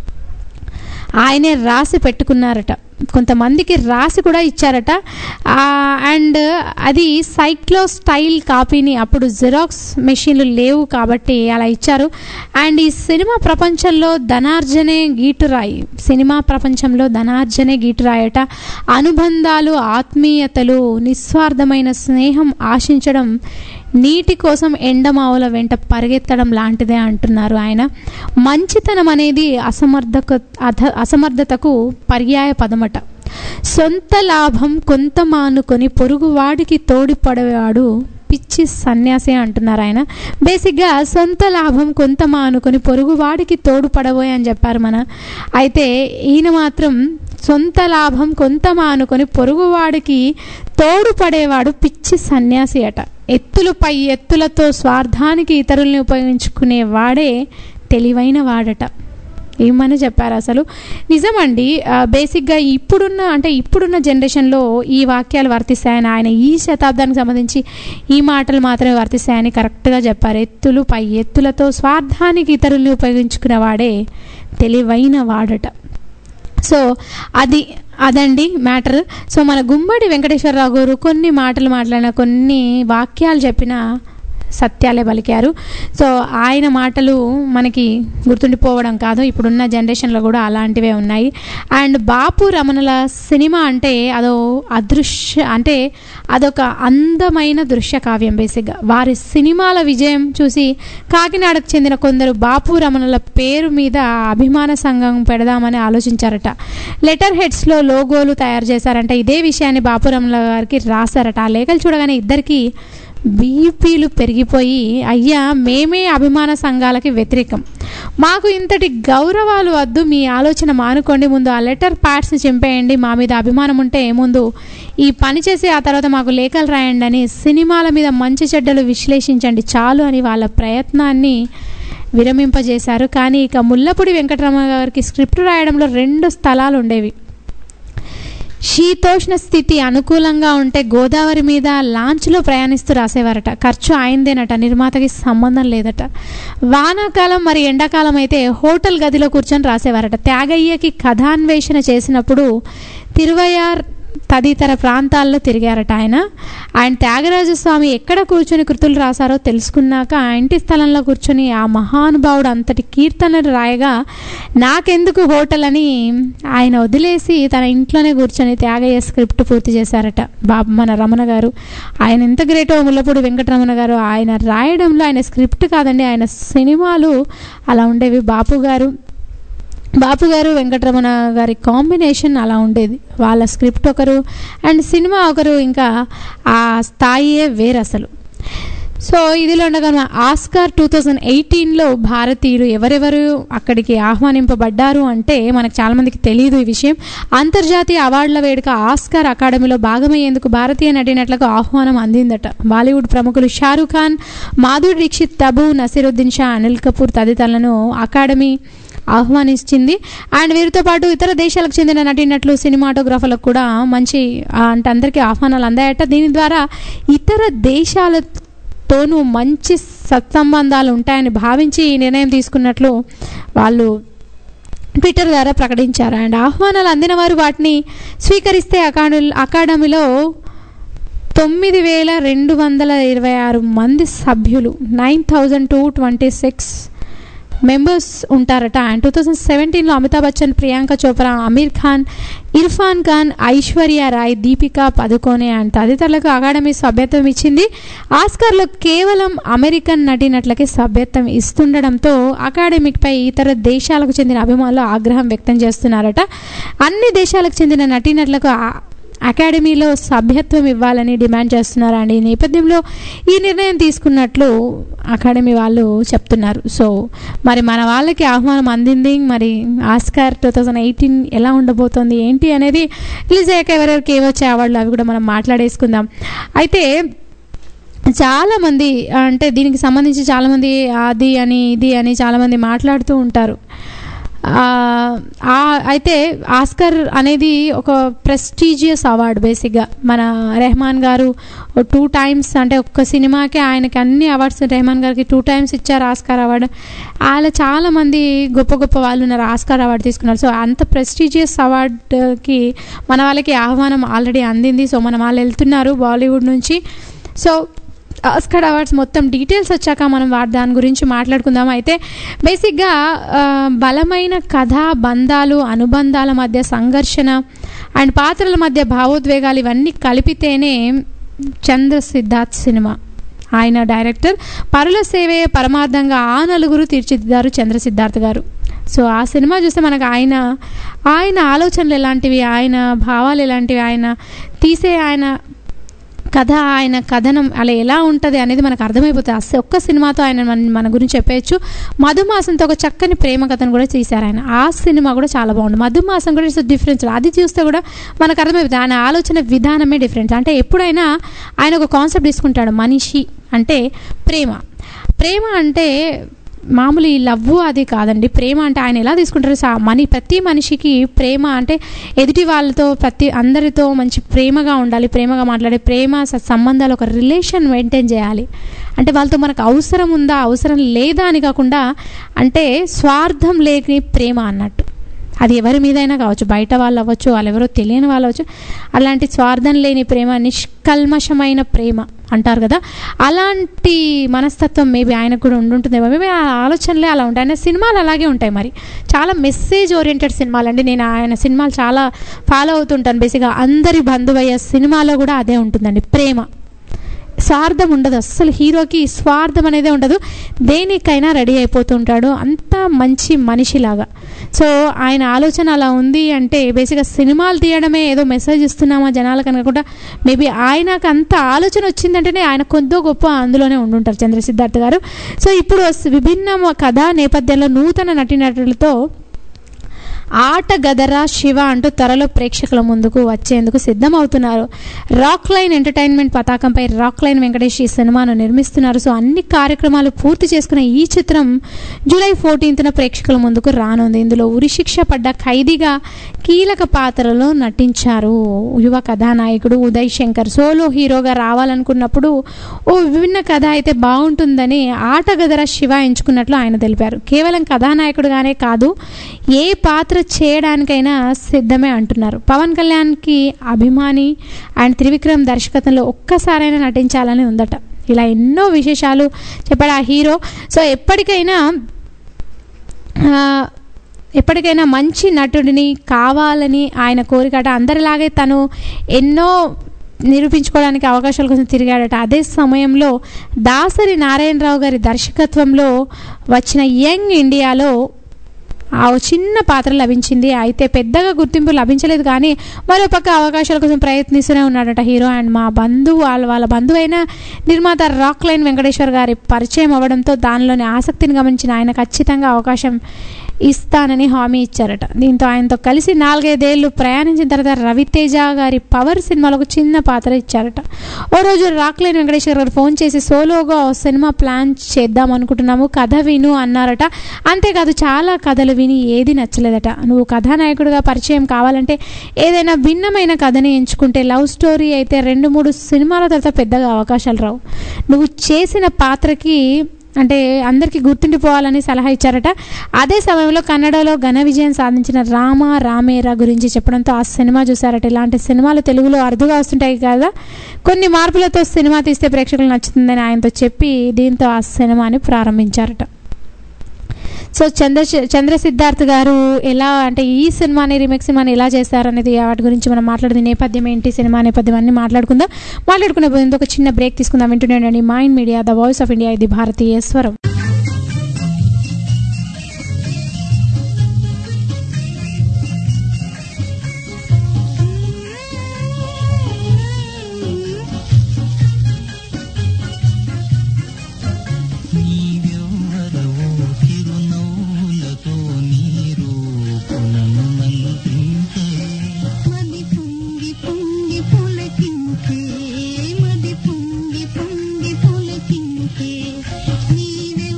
ఆయనే రాసి పెట్టుకున్నారట కొంతమందికి రాసి కూడా ఇచ్చారట ఆ, అండ్ అది సైక్లో స్టైల్ కాపీని అప్పుడు జిరాక్స్ మెషిన్లు లేవు కాబట్టి అలా ఇచ్చారు అండ్ ఈ సినిమా ప్రపంచంలో ధనార్జనే గీటురాయి సినిమా ప్రపంచంలో ధనార్జనే గీటురాయట అనుబంధాలు ఆత్మీయతలు నిస్వార్థమైన స్నేహం ఆశించడం నీటి కోసం ఎండమావుల వెంట పరిగెత్తడం లాంటిదే అంటున్నారు ఆయన మంచితనం అనేది అసమర్థక అధ అసమర్థతకు పర్యాయ పదమట సొంత లాభం కొంత మానుకొని పొరుగువాడికి తోడిపడేవాడు పిచ్చి సన్యాసి అంటున్నారు ఆయన బేసిక్గా సొంత లాభం కొంత మానుకొని పొరుగువాడికి తోడుపడబోయే అని చెప్పారు మన అయితే ఈయన మాత్రం సొంత లాభం కొంత మానుకొని పొరుగువాడికి తోడుపడేవాడు పిచ్చి సన్యాసి అట ఎత్తులు పై ఎత్తులతో స్వార్థానికి ఇతరుల్ని ఉపయోగించుకునే వాడే తెలివైన వాడట ఏమని చెప్పారు అసలు నిజమండి ఆ, బేసిక్గా ఇప్పుడున్న అంటే ఇప్పుడున్న జనరేషన్లో ఈ వాక్యాలు వర్తిస్తాయని ఆయన ఈ శతాబ్దానికి సంబంధించి ఈ మాటలు మాత్రమే వర్తిస్తాయని కరెక్ట్గా చెప్పారు ఎత్తులు పై ఎత్తులతో స్వార్థానికి ఇతరుల్ని ఉపయోగించుకునే వాడే తెలివైన వాడట సో అది అదండి మ్యాటర్ సో మన గుమ్మడి వెంకటేశ్వరరావు గారు కొన్ని మాటలు మాట్లాడిన కొన్ని వాక్యాలు చెప్పిన సత్యాలే పలికారు సో ఆయన మాటలు మనకి గుర్తుండిపోవడం కాదు ఇప్పుడున్న జనరేషన్లో కూడా అలాంటివే ఉన్నాయి అండ్ బాపు రమణల సినిమా అంటే అదో అదృశ్య అంటే అదొక అందమైన దృశ్య కావ్యం బేసిక్గా వారి సినిమాల విజయం చూసి కాకినాడకు చెందిన కొందరు బాపు రమణల పేరు మీద అభిమాన సంఘం పెడదామని ఆలోచించారట లెటర్ హెడ్స్లో లోగోలు తయారు చేశారంట ఇదే విషయాన్ని బాపు రమణ గారికి రాశారట ఆ లేఖలు చూడగానే ఇద్దరికి బీపీలు పెరిగిపోయి అయ్యా మేమే అభిమాన సంఘాలకి వ్యతిరేకం మాకు ఇంతటి గౌరవాలు వద్దు మీ ఆలోచన మానుకోండి ముందు ఆ లెటర్ ప్యాడ్స్ని చింపేయండి మా మీద అభిమానం ఉంటే ముందు ఈ పని చేసి ఆ తర్వాత మాకు లేఖలు రాయండి అని సినిమాల మీద మంచి చెడ్డలు విశ్లేషించండి చాలు అని వాళ్ళ ప్రయత్నాన్ని విరమింపజేశారు కానీ ఇక ముల్లపూడి వెంకటరమణ గారికి స్క్రిప్ట్ రాయడంలో రెండు స్థలాలు ఉండేవి శీతోష్ణ స్థితి అనుకూలంగా ఉంటే గోదావరి మీద లాంచ్లో ప్రయాణిస్తూ రాసేవారట ఖర్చు ఆయనదేనట నిర్మాతకి సంబంధం లేదట వానాకాలం మరి ఎండాకాలం అయితే హోటల్ గదిలో కూర్చొని రాసేవారట త్యాగయ్యకి కథాన్వేషణ చేసినప్పుడు తిరువయార్ తదితర ప్రాంతాల్లో తిరిగారట ఆయన ఆయన త్యాగరాజ స్వామి ఎక్కడ కూర్చొని కృతులు రాశారో తెలుసుకున్నాక ఆ ఇంటి స్థలంలో కూర్చొని ఆ మహానుభావుడు అంతటి కీర్తనలు రాయగా నాకెందుకు హోటల్ అని ఆయన వదిలేసి తన ఇంట్లోనే కూర్చొని త్యాగయ్య స్క్రిప్ట్ పూర్తి చేశారట బాబు మన రమణ గారు ఆయన ఎంత గ్రేటో ముల్లపూడి వెంకటరమణ గారు ఆయన రాయడంలో ఆయన స్క్రిప్ట్ కాదండి ఆయన సినిమాలు అలా ఉండేవి బాపు గారు బాపు గారు వెంకటరమణ గారి కాంబినేషన్ అలా ఉండేది వాళ్ళ స్క్రిప్ట్ ఒకరు అండ్ సినిమా ఒకరు ఇంకా ఆ స్థాయియే వేరు అసలు సో ఇదిలో ఉండగా మన ఆస్కార్ టూ థౌజండ్ ఎయిటీన్లో భారతీయులు ఎవరెవరు అక్కడికి ఆహ్వానింపబడ్డారు అంటే మనకు చాలామందికి తెలియదు ఈ విషయం అంతర్జాతీయ అవార్డుల వేడుక ఆస్కార్ అకాడమీలో భాగమయ్యేందుకు భారతీయ నటీనటులకు ఆహ్వానం అందిందట బాలీవుడ్ ప్రముఖులు షారూఖ్ ఖాన్ మాధురి దీక్షిత్ తబు నసీరుద్దీన్ షా అనిల్ కపూర్ తదితరులను అకాడమీ ఆహ్వానించింది అండ్ వీరితో పాటు ఇతర దేశాలకు చెందిన నటీనటులు సినిమాటోగ్రాఫర్లకు కూడా మంచి ఆ, అంటే అందరికీ ఆహ్వానాలు అందాయట దీని ద్వారా ఇతర దేశాలతోనూ మంచి సత్సంబంధాలు ఉంటాయని భావించి ఈ నిర్ణయం తీసుకున్నట్లు వాళ్ళు ట్విట్టర్ ద్వారా ప్రకటించారు అండ్ ఆహ్వానాలు అందిన వారు వాటిని స్వీకరిస్తే అకాడ అకాడమీలో తొమ్మిది వేల రెండు వందల ఇరవై ఆరు మంది సభ్యులు nine thousand two twenty six members ఉంటారట అండ్ టూ థౌజండ్ సెవెంటీన్లో అమితాబ్ బచ్చన్ ప్రియాంక చోప్రా అమీర్ ఖాన్ ఇర్ఫాన్ ఖాన్ ఐశ్వర్య రాయ్ దీపికా పదుకోనే అండ్ తదితరులకు అకాడమీ సభ్యత్వం ఇచ్చింది ఆస్కార్లో కేవలం అమెరికన్ నటీనటులకే సభ్యత్వం ఇస్తుండడంతో అకాడమీపై ఇతర దేశాలకు చెందిన అభిమానులు ఆగ్రహం వ్యక్తం చేస్తున్నారట అన్ని దేశాలకు చెందిన నటీనటులకు ఆ- అకాడమీలో సభ్యత్వం ఇవ్వాలని డిమాండ్ చేస్తున్నారు అండ్ ఈ నేపథ్యంలో ఈ నిర్ణయం తీసుకున్నట్లు అకాడమీ వాళ్ళు చెప్తున్నారు సో మరి మన వాళ్ళకి ఆహ్వానం అందింది మరి ఆస్కార్ టూ థౌజండ్ ఎయిటీన్ ఎలా ఉండబోతోంది ఏంటి అనేది రిలీజ్ అయ్యాక ఎవరెవరికి ఏవొచ్చే అవార్డులు అవి కూడా మనం మాట్లాడేసుకుందాం అయితే చాలామంది అంటే దీనికి సంబంధించి చాలామంది అది అని ఇది అని చాలామంది మాట్లాడుతూ ఉంటారు ఆ, ఆ, అయితే ఆస్కర్ అనేది ఒక ప్రెస్టీజియస్ అవార్డు బేసిక్గా మన రెహమాన్ గారు టూ టైమ్స్ అంటే ఒక్క సినిమాకే ఆయనకి అన్ని అవార్డ్స్ రెహమాన్ గారికి టూ టైమ్స్ ఇచ్చారు ఆస్కార్ అవార్డు అలా చాలామంది గొప్ప గొప్ప వాళ్ళు ఉన్నారు ఆస్కార్ అవార్డు తీసుకున్నారు సో అంత ప్రెస్టీజియస్ అవార్డుకి మన వాళ్ళకి ఆహ్వానం ఆల్రెడీ అందింది సో మన వాళ్ళు వెళ్తున్నారు బాలీవుడ్ నుంచి సో ఆస్కార్ అవార్డ్స్ మొత్తం డీటెయిల్స్ వచ్చాక మనం వాటి దాని గురించి మాట్లాడుకుందాం అయితే బేసిక్గా ఆ, బలమైన కథ బంధాలు అనుబంధాల మధ్య సంఘర్షణ అండ్ పాత్రల మధ్య భావోద్వేగాలు ఇవన్నీ కలిపితేనే చంద్ర సిద్ధార్థ్ సినిమా ఆయన డైరెక్టర్ పరుల సేవే పరమార్థంగా ఆ నలుగురు తీర్చిదిద్దారు చంద్ర సిద్ధార్థ్ గారు సో ఆ సినిమా చూస్తే మనకు ఆయన ఆయన ఆలోచనలు ఎలాంటివి ఆయన భావాలు ఎలాంటివి ఆయన తీసే ఆయన కథ ఆయన కథనం అలా ఎలా ఉంటుంది అనేది మనకు అర్థమైపోతుంది అసలు ఒక్క సినిమాతో ఆయన మన మన గురించి చెప్పేయచ్చు మధుమాసంతో ఒక చక్కని ప్రేమ కథను కూడా తీశారు ఆయన ఆ సినిమా కూడా చాలా బాగుంది మధుమాసం కూడా ఇట్స్ డిఫరెన్స్ అది చూస్తే కూడా మనకు అర్థమైపోతుంది ఆయన ఆలోచన విధానమే డిఫరెన్స్ అంటే ఎప్పుడైనా ఆయన ఒక కాన్సెప్ట్ తీసుకుంటాడు మనిషి అంటే ప్రేమ ప్రేమ అంటే మామూలు ఈ లవ్ అది కాదండి ప్రేమ అంటే ఆయన ఎలా తీసుకుంటారు సా- మని ప్రతి మనిషికి ప్రేమ అంటే ఎదుటి వాళ్ళతో ప్రతి అందరితో మంచి ప్రేమగా ఉండాలి ప్రేమగా మాట్లాడే ప్రేమ స- సంబంధాలు ఒక రిలేషన్ మెయింటైన్ చేయాలి అంటే వాళ్ళతో మనకు అవసరం ఉందా అవసరం లేదా అని కాకుండా అంటే స్వార్థం లేని ప్రేమ అన్నట్టు అది ఎవరి మీదైనా కావచ్చు బయట వాళ్ళు అవ్వచ్చు వాళ్ళు ఎవరో తెలియని వాళ్ళు అవ్వచ్చు అలాంటి స్వార్థం లేని ప్రేమ నిష్కల్మషమైన ప్రేమ అంటారు కదా అలాంటి మనస్తత్వం మేబీ ఆయనకు కూడా ఉండుంటుందేమో మేబీ ఆ ఆలోచనలే అలా ఉంటాయి ఆయన సినిమాలు అలాగే ఉంటాయి మరి చాలా మెసేజ్ ఓరియంటెడ్ సినిమాలు అండి నేను ఆయన సినిమాలు చాలా ఫాలో అవుతుంటాను బేసిక్గా అందరి బంధువయ్య సినిమాలో కూడా అదే ఉంటుందండి ప్రేమ స్వార్థం ఉండదు అస్సలు హీరోకి స్వార్థం అనేది ఉండదు దేనికైనా రెడీ అయిపోతుంటాడు అంత మంచి మనిషిలాగా సో ఆయన ఆలోచన అలా ఉంది అంటే బేసిక్గా సినిమాలు తీయడమే ఏదో మెసేజ్ ఇస్తున్నామా జనాలకు అనుకుంటా మేబీ ఆయనకు అంత ఆలోచన వచ్చిందంటేనే ఆయన కొద్దో గొప్ప అందులోనే ఉండుంటారు చంద్ర సిద్ధార్థ్ గారు సో ఇప్పుడు విభిన్న కథా నేపథ్యంలో నూతన నటీనటులతో ఆట గదరా శివ అంటూ త్వరలో ప్రేక్షకుల ముందుకు వచ్చేందుకు సిద్ధమవుతున్నారు రాక్ లైన్ ఎంటర్టైన్మెంట్ పతాకంపై రాక్ లైన్ వెంకటేష్ ఈ సినిమాను నిర్మిస్తున్నారు సో అన్ని కార్యక్రమాలు పూర్తి చేసుకున్న ఈ చిత్రం జూలై ఫోర్టీన్త్న ప్రేక్షకుల ముందుకు రానుంది ఇందులో ఉరిశిక్ష పడ్డ ఖైదీగా కీలక పాత్రలో నటించారు యువ కథానాయకుడు ఉదయ్ శంకర్ సోలో హీరోగా రావాలనుకున్నప్పుడు ఓ విభిన్న కథ అయితే బాగుంటుందని ఆట గదరా శివ ఎంచుకున్నట్లు ఆయన తెలిపారు కేవలం కథానాయకుడుగానే కాదు ఏ పాత్ర చేయడానికైనా సిద్ధమే అంటున్నారు పవన్ కళ్యాణ్కి అభిమాని అండ్ త్రివిక్రమ్ దర్శకత్వంలో ఒక్కసారైనా నటించాలని ఉందట ఇలా ఎన్నో విశేషాలు చెప్పాడు ఆ హీరో సో ఎప్పటికైనా ఆ, ఎప్పటికైనా మంచి నటుడిని కావాలని ఆయన కోరికట అందరిలాగే తను ఎన్నో నిరూపించుకోవడానికి అవకాశాల కోసం తిరిగాడట అదే సమయంలో దాసరి నారాయణరావు గారి దర్శకత్వంలో వచ్చిన యంగ్ ఇండియాలో ఆ చిన్న పాత్ర లభించింది అయితే పెద్దగా గుర్తింపు లభించలేదు కానీ మరోపక్క అవకాశాల కోసం ప్రయత్నిస్తూనే ఉన్నాడట హీరో అండ్ మా బంధువు వాళ్ళ వాళ్ళ బంధువు అయిన నిర్మాత రాక్ లైన్ వెంకటేశ్వర్ గారి పరిచయం అవ్వడంతో దానిలోని ఆసక్తిని గమనించిన ఆయన ఖచ్చితంగా అవకాశం ఇస్తానని హామీ ఇచ్చారట దీంతో ఆయనతో కలిసి నాలుగైదేళ్లు ప్రయాణించిన తర్వాత రవితేజ గారి పవర్ సినిమాలో ఒక చిన్న పాత్ర ఇచ్చారట ఓ రోజు రాక్లైన్ వెంకటేశ్వర గారు ఫోన్ చేసి సోలోగా ఓ సినిమా ప్లాన్ చేద్దాం అనుకుంటున్నాము కథ విను అన్నారట అంతేకాదు చాలా కథలు విని ఏది నచ్చలేదట నువ్వు కథానాయకుడిగా పరిచయం కావాలంటే ఏదైనా భిన్నమైన కథని ఎంచుకుంటే లవ్ స్టోరీ అయితే రెండు మూడు సినిమాల తర్వాత పెద్దగా అవకాశాలు రావు నువ్వు చేసిన పాత్రకి అంటే అందరికీ గుర్తుండిపోవాలని సలహా ఇచ్చారట అదే సమయంలో కన్నడలో ఘన విజయం సాధించిన రామ రామేరా గురించి చెప్పడంతో ఆ సినిమా చూసారట ఇలాంటి సినిమాలు తెలుగులో అరుదుగా వస్తుంటాయి కదా కొన్ని మార్పులతో సినిమా తీస్తే ప్రేక్షకులు నచ్చుతుందని ఆయనతో చెప్పి దీంతో ఆ సినిమాని ప్రారంభించారట సో చంద్ర చంద్ర సిద్ధార్థ్ గారు ఎలా అంటే ఈ సినిమాని రీమేక్ సినిమాని ఎలా చేస్తారు అనేది వాటి గురించి మనం మాట్లాడుతుంది నేపథ్యం ఏంటి సినిమా నేపథ్యం అన్ని మాట్లాడుకుందాం మాట్లాడుకునే ముందు ఒక చిన్న బ్రేక్ తీసుకుందాం వింటుండండి mind media the voice of India ఇది భారతీయ స్వరం నీవెవ్వరవో చిరునవ్వులతో నీరు పునను నందించే మది పొంగి పొంగి పులకించే మది పొంగి పొంగి పులకించే నీవెవ్వరవో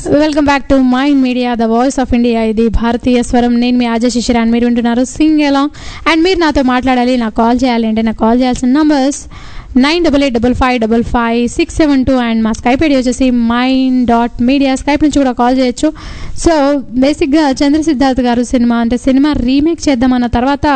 welcome back to mind media the voice of India ఇది భారతీయ స్వరం నేను మీ ఆజా శిశిర అని మీరు వింటున్నారు సింగ్ ఎలాంగ్ అండ్ మీరు నాతో మాట్లాడాలి నాకు కాల్ చేయాలి అంటే నాకు కాల్ చేయాల్సిన numbers nine double eight double five double five six seven two and మా స్కైప్ ఐడి వచ్చేసి మైండ్ డాట్ మీడియా స్కైప్ నుంచి కూడా కాల్ చేయొచ్చు సో బేసిక్గా చంద్ర సిద్ధార్థ్ గారు సినిమా అంటే సినిమా రీమేక్ చేద్దామన్న తర్వాత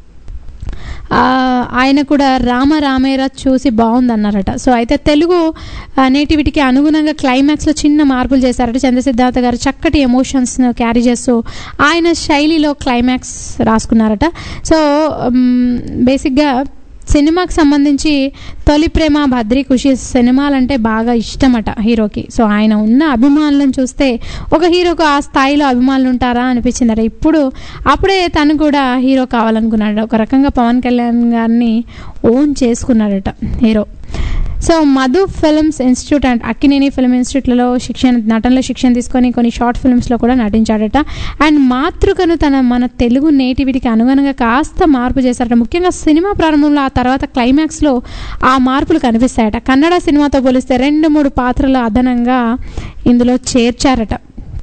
ఆ, ఆయన కూడా రామ రామేరా చూసి బాగుందన్నారట సో అయితే తెలుగు ఆ, నేటివిటీకి అనుగుణంగా క్లైమాక్స్లో చిన్న మార్పులు చేశారట చంద్రసిద్ధార్థ గారు చక్కటి ఎమోషన్స్ను క్యారీ చేస్తూ ఆయన శైలిలో క్లైమాక్స్ రాసుకున్నారట సో బేసిక్గా సినిమాకి సంబంధించి తొలి ప్రేమ భద్రి ఖుషి సినిమాలంటే బాగా ఇష్టమట హీరోకి సో ఆయన ఉన్న అభిమానులను చూస్తే ఒక హీరోకు ఆ స్థాయిలో అభిమానులు ఉంటారా అనిపించిందట ఇప్పుడు అప్పుడే తను కూడా హీరో కావాలనుకున్నాడు ఒక రకంగా పవన్ కళ్యాణ్ గారిని ఓన్ చేసుకున్నాడట hero so Madhu films institute and Akkineni film ఇన్స్టిట్యూట్లో శిక్షణ నటనలో శిక్షణ తీసుకొని కొన్ని షార్ట్ ఫిల్మ్స్లో కూడా నటించాడట అండ్ మాతృకను తన మన తెలుగు నేటివిటీకి అనుగుణంగా కాస్త మార్పు చేశారట ముఖ్యంగా సినిమా ప్రారంభంలో ఆ తర్వాత క్లైమాక్స్లో ఆ మార్పులు కనిపిస్తాయట కన్నడ సినిమాతో పోలిస్తే రెండు మూడు పాత్రలు అదనంగా ఇందులో చేర్చారట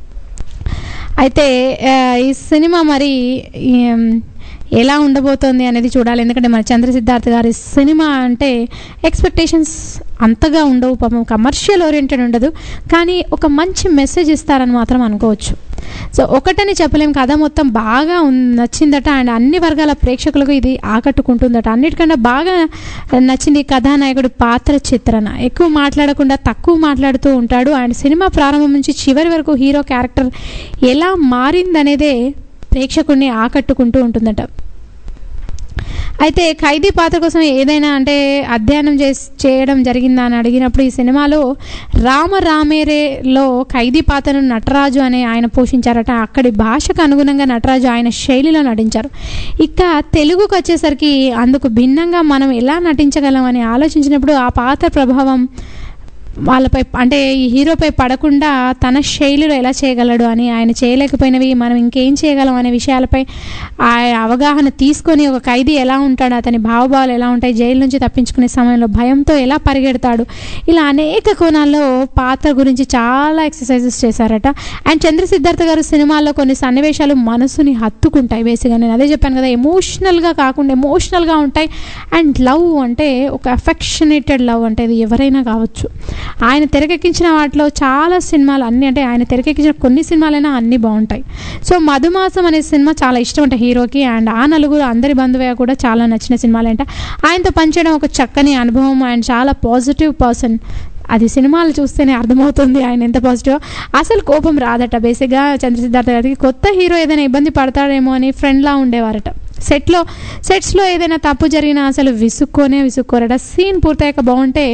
అయితే ఆ, ఈ సినిమా మరి ఏం, ఎలా ఉండబోతోంది అనేది చూడాలి ఎందుకంటే మన చంద్ర సిద్ధార్థ్ గారి సినిమా అంటే ఎక్స్పెక్టేషన్స్ అంతగా ఉండవు పాపం కమర్షియల్ ఓరియంటెడ్ ఉండదు కానీ ఒక మంచి మెసేజ్ ఇస్తారని మాత్రం అనుకోవచ్చు సో ఒకటని చెప్పలేం కథ మొత్తం బాగా ఉన్- నచ్చిందట అండ్ అన్ని వర్గాల ప్రేక్షకులకు ఇది ఆకట్టుకుంటుందట అన్నిటికన్నా బాగా నచ్చింది ఈ కథానాయకుడి పాత్ర చిత్రణ ఎక్కువ మాట్లాడకుండా తక్కువ మాట్లాడుతూ ఉంటాడు అండ్ సినిమా ప్రారంభం నుంచి చివరి వరకు హీరో క్యారెక్టర్ ఎలా మారిందనేదే ప్రేక్షకుడిని ఆకట్టుకుంటూ ఉంటుందట అయితే ఖైదీ పాత్ర కోసం ఏదైనా అంటే అధ్యయనం చేసి చేయడం జరిగిందా అని అడిగినప్పుడు ఈ సినిమాలో రామ రామేరేలో ఖైదీ పాత్రను నటరాజు అనే ఆయన పోషించారట అక్కడి భాషకు అనుగుణంగా నటరాజు ఆయన శైలిలో నటించారు ఇక తెలుగుకు వచ్చేసరికి అందుకు భిన్నంగా మనం ఎలా నటించగలం అని ఆలోచించినప్పుడు ఆ పాత్ర ప్రభావం వాళ్ళపై అంటే ఈ హీరోపై పడకుండా తన శైలిలో ఎలా చేయగలడు అని ఆయన చేయలేకపోయినవి మనం ఇంకేం చేయగలం అనే విషయాలపై ఆ అవగాహన తీసుకొని ఒక ఖైదీ ఎలా ఉంటాడు అతని భావభావాలు ఎలా ఉంటాయి జైలు నుంచి తప్పించుకునే సమయంలో భయంతో ఎలా పరిగెడతాడు ఇలా అనేక కోణాల్లో పాత్ర గురించి చాలా ఎక్సర్సైజెస్ చేశారట అండ్ చంద్ర సిద్ధార్థ గారు సినిమాల్లో కొన్ని సన్నివేశాలు మనసుని హత్తుకుంటాయి బేసిక్గా నేను అదే చెప్పాను కదా ఎమోషనల్గా కాకుండా ఎమోషనల్గా ఉంటాయి అండ్ లవ్ అంటే ఒక అఫెక్షనేటెడ్ లవ్ అంటే ఇది ఎవరైనా కావచ్చు ఆయన తెరకెక్కించిన వాటిలో చాలా సినిమాలు అన్ని అంటే ఆయన తెరకెక్కించిన కొన్ని సినిమాలైనా అన్నీ బాగుంటాయి సో మధుమాసం అనే సినిమా చాలా ఇష్టం అంటే హీరోకి అండ్ ఆ నలుగురు అందరి బంధువయ్య కూడా చాలా నచ్చిన సినిమాలంట ఆయనతో పనిచేయడం ఒక చక్కని అనుభవం అండ్ చాలా పాజిటివ్ పర్సన్ అది సినిమాలు చూస్తేనే అర్థమవుతుంది ఆయన ఎంత పాజిటివ్ అసలు కోపం రాదట బేసిక్గా చంద్ర సిద్ధార్థ గారికి కొత్త హీరో ఏదైనా ఇబ్బంది పడతాడేమో అని ఫ్రెండ్లా ఉండేవారట సెట్లో సెట్స్లో ఏదైనా తప్పు జరిగినా అసలు విసుక్కోనే విసుక్కోరట సీన్ పూర్తయ్యాక బాగుంటే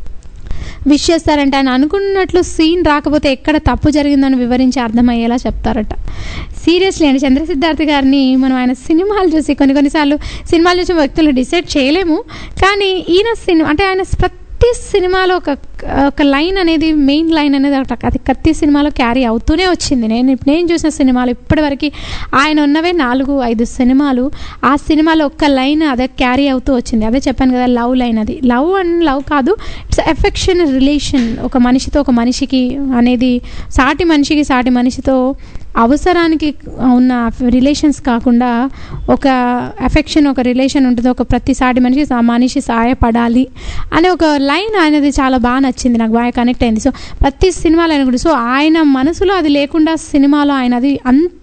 విష్ చేస్తారంట ఆయన అనుకున్నట్లు సీన్ రాకపోతే ఎక్కడ తప్పు జరిగిందని వివరించి అర్థమయ్యేలా చెప్తారట సీరియస్లీ అండి చంద్ర సిద్ధార్థ్ గారిని మనం ఆయన సినిమాలు చూసి కొన్ని కొన్నిసార్లు సినిమాలు చూసి వ్యక్తులు డిసైడ్ చేయలేము కానీ ఈయన సినిమా అంటే ఆయన ప్రతి సినిమాలో ఒక ఒక లైన్ అనేది మెయిన్ లైన్ అనేది ఒకటి అది ప్రతి సినిమాలో క్యారీ అవుతూనే వచ్చింది నేను ఇప్పుడు నేను చూసిన సినిమాలు ఇప్పటివరకు ఆయన ఉన్నవే నాలుగు ఐదు సినిమాలు ఆ సినిమాలో ఒక్క లైన్ అదే క్యారీ అవుతూ వచ్చింది అదే చెప్పాను కదా లవ్ లైన్ అది లవ్ అండ్ లవ్ కాదు ఇట్స్ ఎఫెక్షన్ రిలేషన్ ఒక మనిషితో ఒక మనిషికి అనేది సాటి మనిషికి సాటి మనిషితో అవసరానికి ఉన్న రిలేషన్స్ కాకుండా ఒక అఫెక్షన్ ఒక రిలేషన్ ఉంటుంది ఒక ప్రతి సాటి మనిషి ఆ మనిషి సహాయపడాలి అనే ఒక లైన్ అనేది చాలా బాగా నచ్చింది నాకు బాగా కనెక్ట్ అయింది సో ప్రతి సినిమాలో ఆయన కూడా సో ఆయన మనసులో అది లేకుండా సినిమాలో ఆయన అది అంత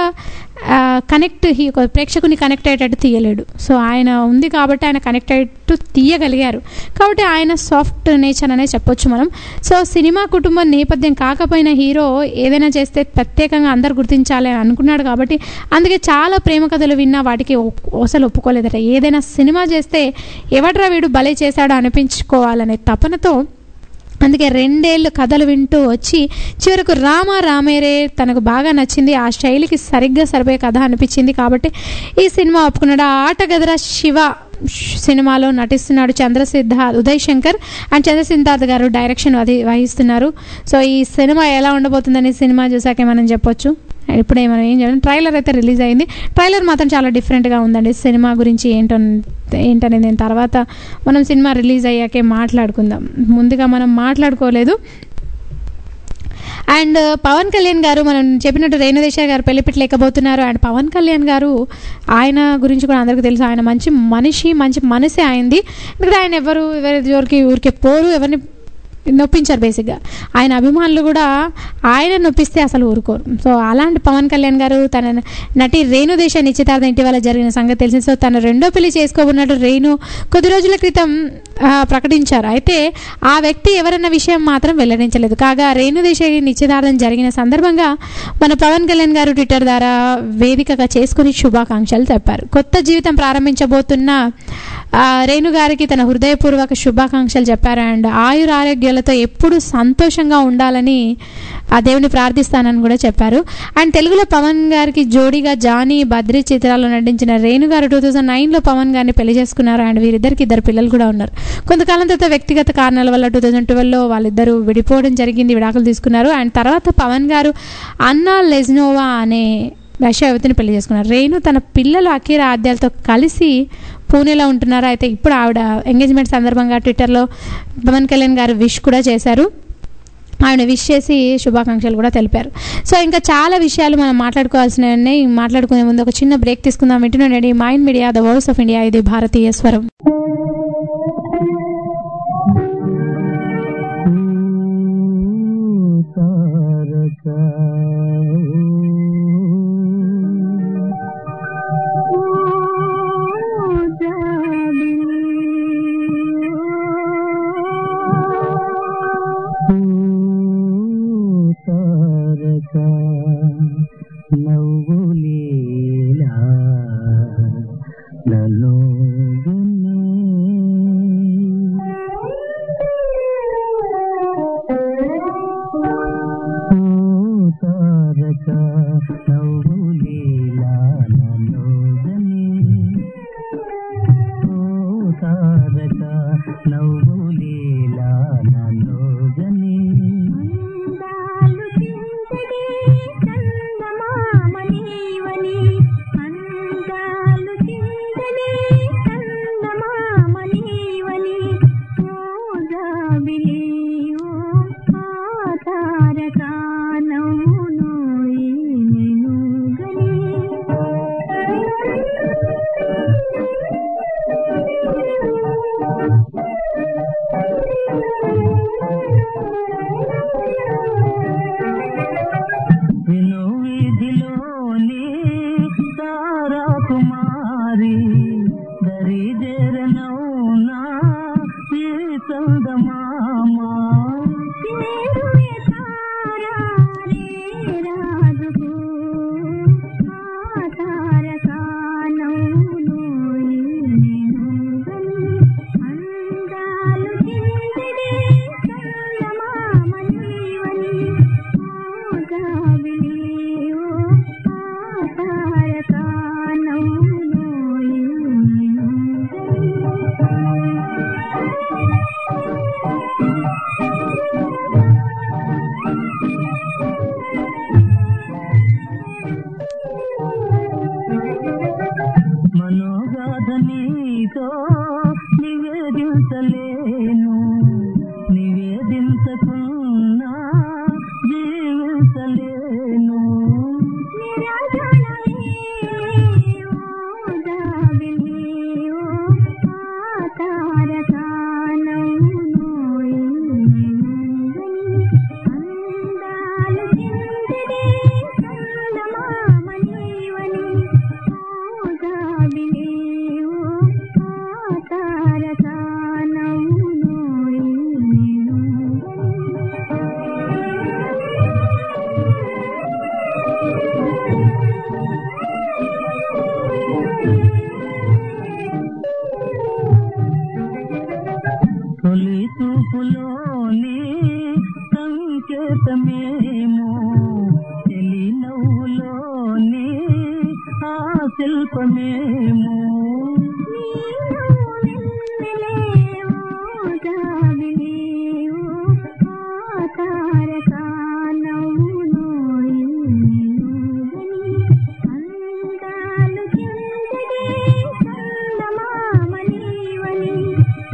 కనెక్ట్ ఒక ప్రేక్షకుని కనెక్ట్ అయ్యేటట్టు తీయలేడు సో ఆయన ఉంది కాబట్టి ఆయన కనెక్ట్ అయ్యేట్టు తీయగలిగారు కాబట్టి ఆయన సాఫ్ట్ నేచర్ అనే చెప్పొచ్చు మనం సో సినిమా కుటుంబం నేపథ్యం కాకపోయినా హీరో ఏదైనా చేస్తే ప్రత్యేకంగా అందరు గుర్తించాలి అని అనుకున్నాడు కాబట్టి అందుకే చాలా ప్రేమ కథలు విన్నా వాటికి ఒప్- అసలు ఒప్పుకోలేదట ఏదైనా సినిమా చేస్తే ఎవడ్రా వీడు భలే చేశాడో అనిపించుకోవాలనే తపనతో అందుకే రెండేళ్ళు కథలు వింటూ వచ్చి చివరకు రామ రామేరే తనకు బాగా నచ్చింది ఆ శైలికి సరిగ్గా సరిపోయే కథ అనిపించింది కాబట్టి ఈ సినిమా ఒప్పుకున్నాడు ఆ ఆట గదరా శివ ష్ సినిమాలో నటిస్తున్నాడు చంద్రసిద్ధార్థ్ ఉదయ్ శంకర్ అండ్ చంద్రసిద్ధార్థ్ గారు డైరెక్షన్ వది వహిస్తున్నారు సో ఈ సినిమా ఎలా ఉండబోతుందని సినిమా చూసాకే మనం చెప్పొచ్చు ఇప్పుడే మనం ఏం చేయాలి ట్రైలర్ అయితే రిలీజ్ అయింది ట్రైలర్ మాత్రం చాలా డిఫరెంట్గా ఉందండి సినిమా గురించి ఏంటో ఏంటనేది నేను తర్వాత మనం సినిమా రిలీజ్ అయ్యాకే మాట్లాడుకుందాం ముందుగా మనం మాట్లాడుకోలేదు అండ్ పవన్ కళ్యాణ్ గారు మనం చెప్పినట్టు రేణుదేశ గారు పెళ్లిపిట్లు లేకపోతున్నారు అండ్ పవన్ కళ్యాణ్ గారు ఆయన గురించి కూడా అందరికీ తెలుసు ఆయన మంచి మనిషి మంచి మనసే అయింది ఎందుకంటే ఆయన ఎవరు ఎవరి జోరికి ఊరికే పోరు ఎవరిని నొప్పించారు బేసిక్గా ఆయన అభిమానులు కూడా ఆయన నొప్పిస్తే అసలు ఊరుకోరు సో అలాంటి పవన్ కళ్యాణ్ గారు తన నటి రేణు దేశ నిశ్చితార్థం ఇటీవల జరిగిన సంగతి తెలిసింది సో తన రెండో పెళ్లి చేసుకోబోన్నట్టు రేణు కొద్ది రోజుల క్రితం ఆ, ప్రకటించారు అయితే ఆ వ్యక్తి ఎవరన్న విషయం మాత్రం వెల్లడించలేదు కాగా రేణు దేశ నిశ్చితార్థం జరిగిన సందర్భంగా మన పవన్ కళ్యాణ్ గారు ట్విట్టర్ ద్వారా వేదికగా చేసుకుని శుభాకాంక్షలు చెప్పారు కొత్త జీవితం ప్రారంభించబోతున్న ఆ, రేణు గారికి తన హృదయపూర్వక శుభాకాంక్షలు చెప్పారు అండ్ ఆయుర ఆరోగ్యాలతో ఎప్పుడు సంతోషంగా ఉండాలని ఆ దేవుని ప్రార్థిస్తానని కూడా చెప్పారు అండ్ తెలుగులో పవన్ గారికి జోడీగా జానీ బద్రి చిత్రాల్లో నటించిన రేణు గారు టూ థౌజండ్ నైన్లో పవన్ గారిని పెళ్లి చేసుకున్నారు అండ్ వీరిద్దరికి ఇద్దరు పిల్లలు కూడా ఉన్నారు కొంతకాలం తర్వాత వ్యక్తిగత కారణాల వల్ల టూ థౌజండ్ ట్వెల్వ్లో వాళ్ళిద్దరూ విడిపోవడం జరిగింది విడాకులు తీసుకున్నారు అండ్ తర్వాత పవన్ గారు అన్నా లెజ్నోవా అనే రష్యా యువతిని పెళ్లి చేసుకున్నారు రేణు తన పిల్లలు అఖీర ఆద్యాలతో కలిసి పూణేలో ఉంటున్నారు అయితే ఇప్పుడు ఆవిడ ఎంగేజ్మెంట్ సందర్భంగా ట్విట్టర్లో పవన్ కళ్యాణ్ గారు విష్ కూడా చేశారు ఆవిడ విష్ చేసి శుభాకాంక్షలు కూడా తెలిపారు సో ఇంకా చాలా విషయాలు మనం మాట్లాడుకోవాల్సినవి ఉన్నాయి మాట్లాడుకునే ముందు ఒక చిన్న బ్రేక్ తీసుకుందాం వింటున్నాండి mind media the voice of India ఇది భారతీయ స్వరం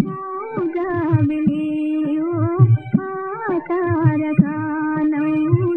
తారకానవు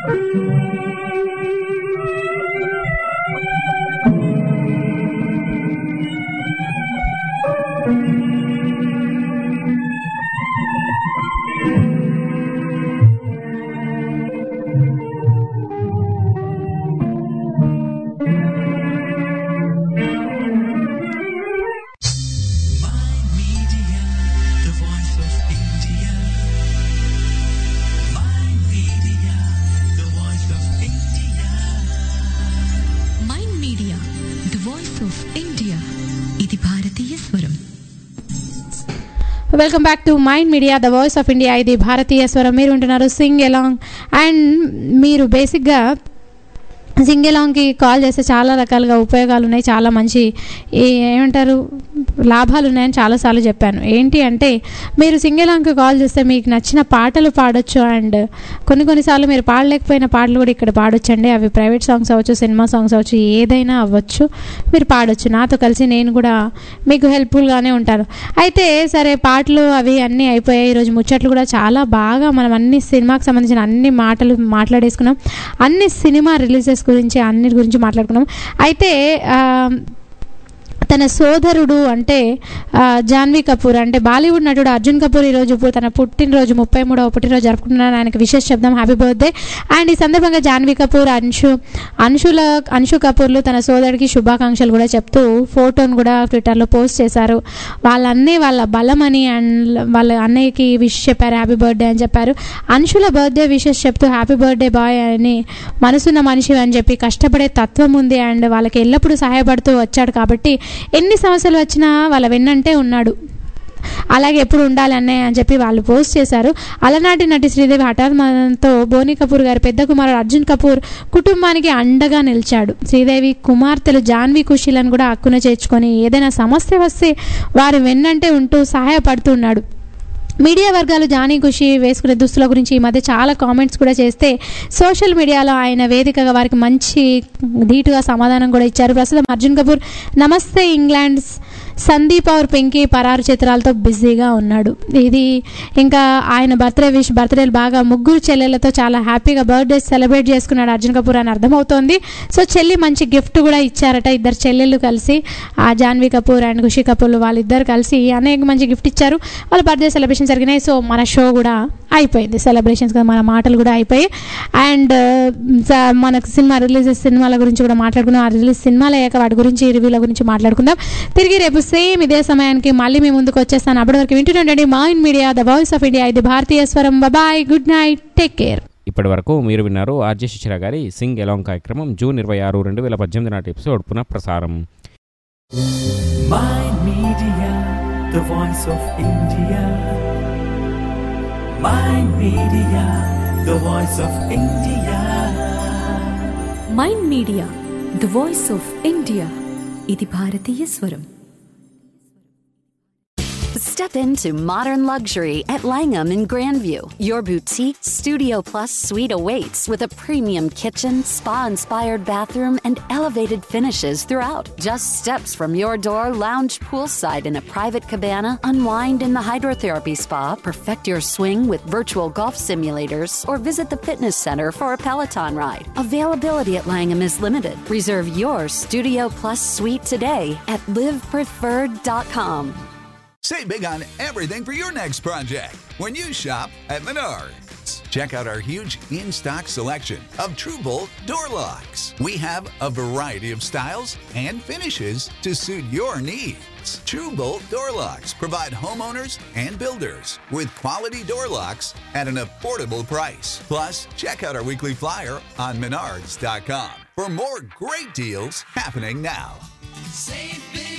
Media, the voice of India. My media, the voice of India. Mind media the voice of India ఇది భారతీయ స్వరం welcome back to mind media the voice of India ఇది భారతీయ స్వరం మీరు ఉంటున్నారు సింగ్ ఎలాంగ్ అండ్ మీరు బేసిక్గా సింగ్ ఎలాంగ్కి కాల్ చేస్తే చాలా రకాలుగా ఉపయోగాలు ఉన్నాయి చాలా మంచి ఏ- ఏమంటారు లాభాలు ఉన్నాయని చాలాసార్లు చెప్పాను ఏంటి అంటే మీరు సింగ్ ఎలాంగ్కి కాల్ చేస్తే మీకు నచ్చిన పాటలు పాడొచ్చు అండ్ కొన్ని కొన్నిసార్లు మీరు పాడలేకపోయిన పాటలు కూడా ఇక్కడ పాడొచ్చండి అవి ప్రైవేట్ సాంగ్స్ అవ్వచ్చు సినిమా సాంగ్స్ అవ్వచ్చు ఏదైనా అవ్వచ్చు మీరు పాడొచ్చు నాతో కలిసి నేను కూడా మీకు హెల్ప్ఫుల్గానే ఉంటాను అయితే సరే పాటలు అవి అన్నీ అయిపోయాయి ఈరోజు ముచ్చట్లు కూడా చాలా బాగా మనం అన్ని సినిమాకి సంబంధించిన అన్ని మాటలు మాట్లాడేసుకున్నాం అన్ని సినిమా రిలీజెస్ గురించి అన్నిటి గురించి మాట్లాడుకున్నాం అయితే ఆ, తన సోదరుడు అంటే ఆ, జాన్వీ కపూర్ అంటే బాలీవుడ్ నటుడు అర్జున్ కపూర్ ఈరోజు పు- తన పుట్టినరోజు ముప్పై మూడవ పుట్టినరోజు జరుపుకుంటున్నాను ఆయనకి విశేష శబ్దం హ్యాపీ బర్త్డే అండ్ ఈ సందర్భంగా జాన్వీ కపూర్ అంశు అంశుల అంశు కపూర్లు తన సోదరుడికి శుభాకాంక్షలు కూడా చెప్తూ ఫోటోను కూడా ట్విట్టర్లో పోస్ట్ చేశారు వాళ్ళ అన్నయ్య వాళ్ళ బలమని అండ్ వాళ్ళ అన్నయ్యకి విష్ చెప్పారు హ్యాపీ బర్త్డే అని చెప్పారు అంశుల బర్త్డే విషెస్ చెప్తూ హ్యాపీ బర్త్డే బాయ్ అని మనసున్న మనిషి అని చెప్పి కష్టపడే తత్వం ఉంది అండ్ వాళ్ళకి ఎల్లప్పుడూ సహాయపడుతూ వచ్చాడు కాబట్టి ఎన్ని సమస్యలు వచ్చినా వాళ్ళ వెన్నంటే ఉన్నాడు అలాగే ఎప్పుడు ఉండాలి అన్నయ్య అని చెప్పి వాళ్ళు పోస్ట్ చేశారు అలనాటి నటి శ్రీదేవి హఠాత్ మరణంతో బోని కపూర్ గారి పెద్ద కుమారుడు అర్జున్ కపూర్ కుటుంబానికి అండగా నిలిచాడు శ్రీదేవి కుమార్తెలు జాన్వీ కుషీలను కూడా హక్కున చేర్చుకొని ఏదైనా సమస్య వస్తే వారి వెన్నంటే ఉంటూ సహాయపడుతున్నాడు మీడియా వర్గాలు జానీ ఖుషి వేసుకునే దుస్తుల గురించి ఈ మధ్య చాలా కామెంట్స్ కూడా చేస్తే సోషల్ మీడియాలో ఆయన వేదికగా వారికి మంచి ధీటుగా సమాధానం కూడా ఇచ్చారు ప్రస్తుతం అర్జున్ కపూర్ నమస్తే ఇంగ్లాండ్ సందీప్ ఔర్ పెంకి పరారు చిత్రాలతో బిజీగా ఉన్నాడు ఇది ఇంకా ఆయన బర్త్డే విష్ బర్త్డేలు బాగా ముగ్గురు చెల్లెలతో చాలా హ్యాపీగా బర్త్డే సెలబ్రేట్ చేసుకున్నాడు అర్జున్ కపూర్ అని అర్థమవుతోంది సో చెల్లి మంచి గిఫ్ట్ కూడా ఇచ్చారట ఇద్దరు చెల్లెళ్ళు కలిసి ఆ జాన్వీ కపూర్ అండ్ ఖుషి కపూర్ వాళ్ళిద్దరు కలిసి అనేక మంచి గిఫ్ట్ ఇచ్చారు వాళ్ళ బర్త్డే సెలబ్రేషన్ జరిగినాయి సో మన షో కూడా అయిపోయింది సెలబ్రేషన్స్ కదా మన మాటలు కూడా అయిపోయాయి అండ్ మనకు సినిమా రిలీజ్ సినిమాల గురించి కూడా మాట్లాడుకుందాం ఆ రిలీజ్ సినిమాలు అయ్యాక వాటి గురించి రివ్యూల గురించి మాట్లాడుకుందాం తిరిగి రేపు సేమ్ ఇదే సమయానికి మళ్ళీ మీ ముందుకు వచ్చేస్తాను అప్పటి వరకు వింటుండండి మా in media the voice of India ఇది భారతీయ స్వరం bye good night take care ఇప్పటి వరకు మీరు విన్నారు ఆర్జే శిశిర గారి సింగ్ ఎలాంగ్ కార్యక్రమం జూన్ ఇరవై ఆరు రెండు వేల పద్దెనిమిది నాటి ఎపిసోడ్ పునః ప్రసారం My Media, the voice of India. My Media, the voice of India. Mind media the voice of India ఇది భారతీయ స్వరం Step into modern luxury at Langham in Grandview. Your boutique Studio Plus suite awaits with a premium kitchen, spa inspired bathroom, and elevated finishes throughout. Just steps from your door, lounge poolside in a private cabana, unwind in the hydrotherapy spa, perfect your swing with virtual golf simulators, or visit the fitness center for a Peloton ride. Availability at Langham is limited. Reserve your Studio Plus suite today at livepreferred.com. Save big on everything for your next project when you shop at Menards. Check out our huge in stock selection of True Bolt door locks. We have a variety of styles and finishes to suit your needs. True Bolt door locks provide homeowners and builders with quality door locks at an affordable price. Plus, check out our weekly flyer on menards.com for more great deals happening now. Save big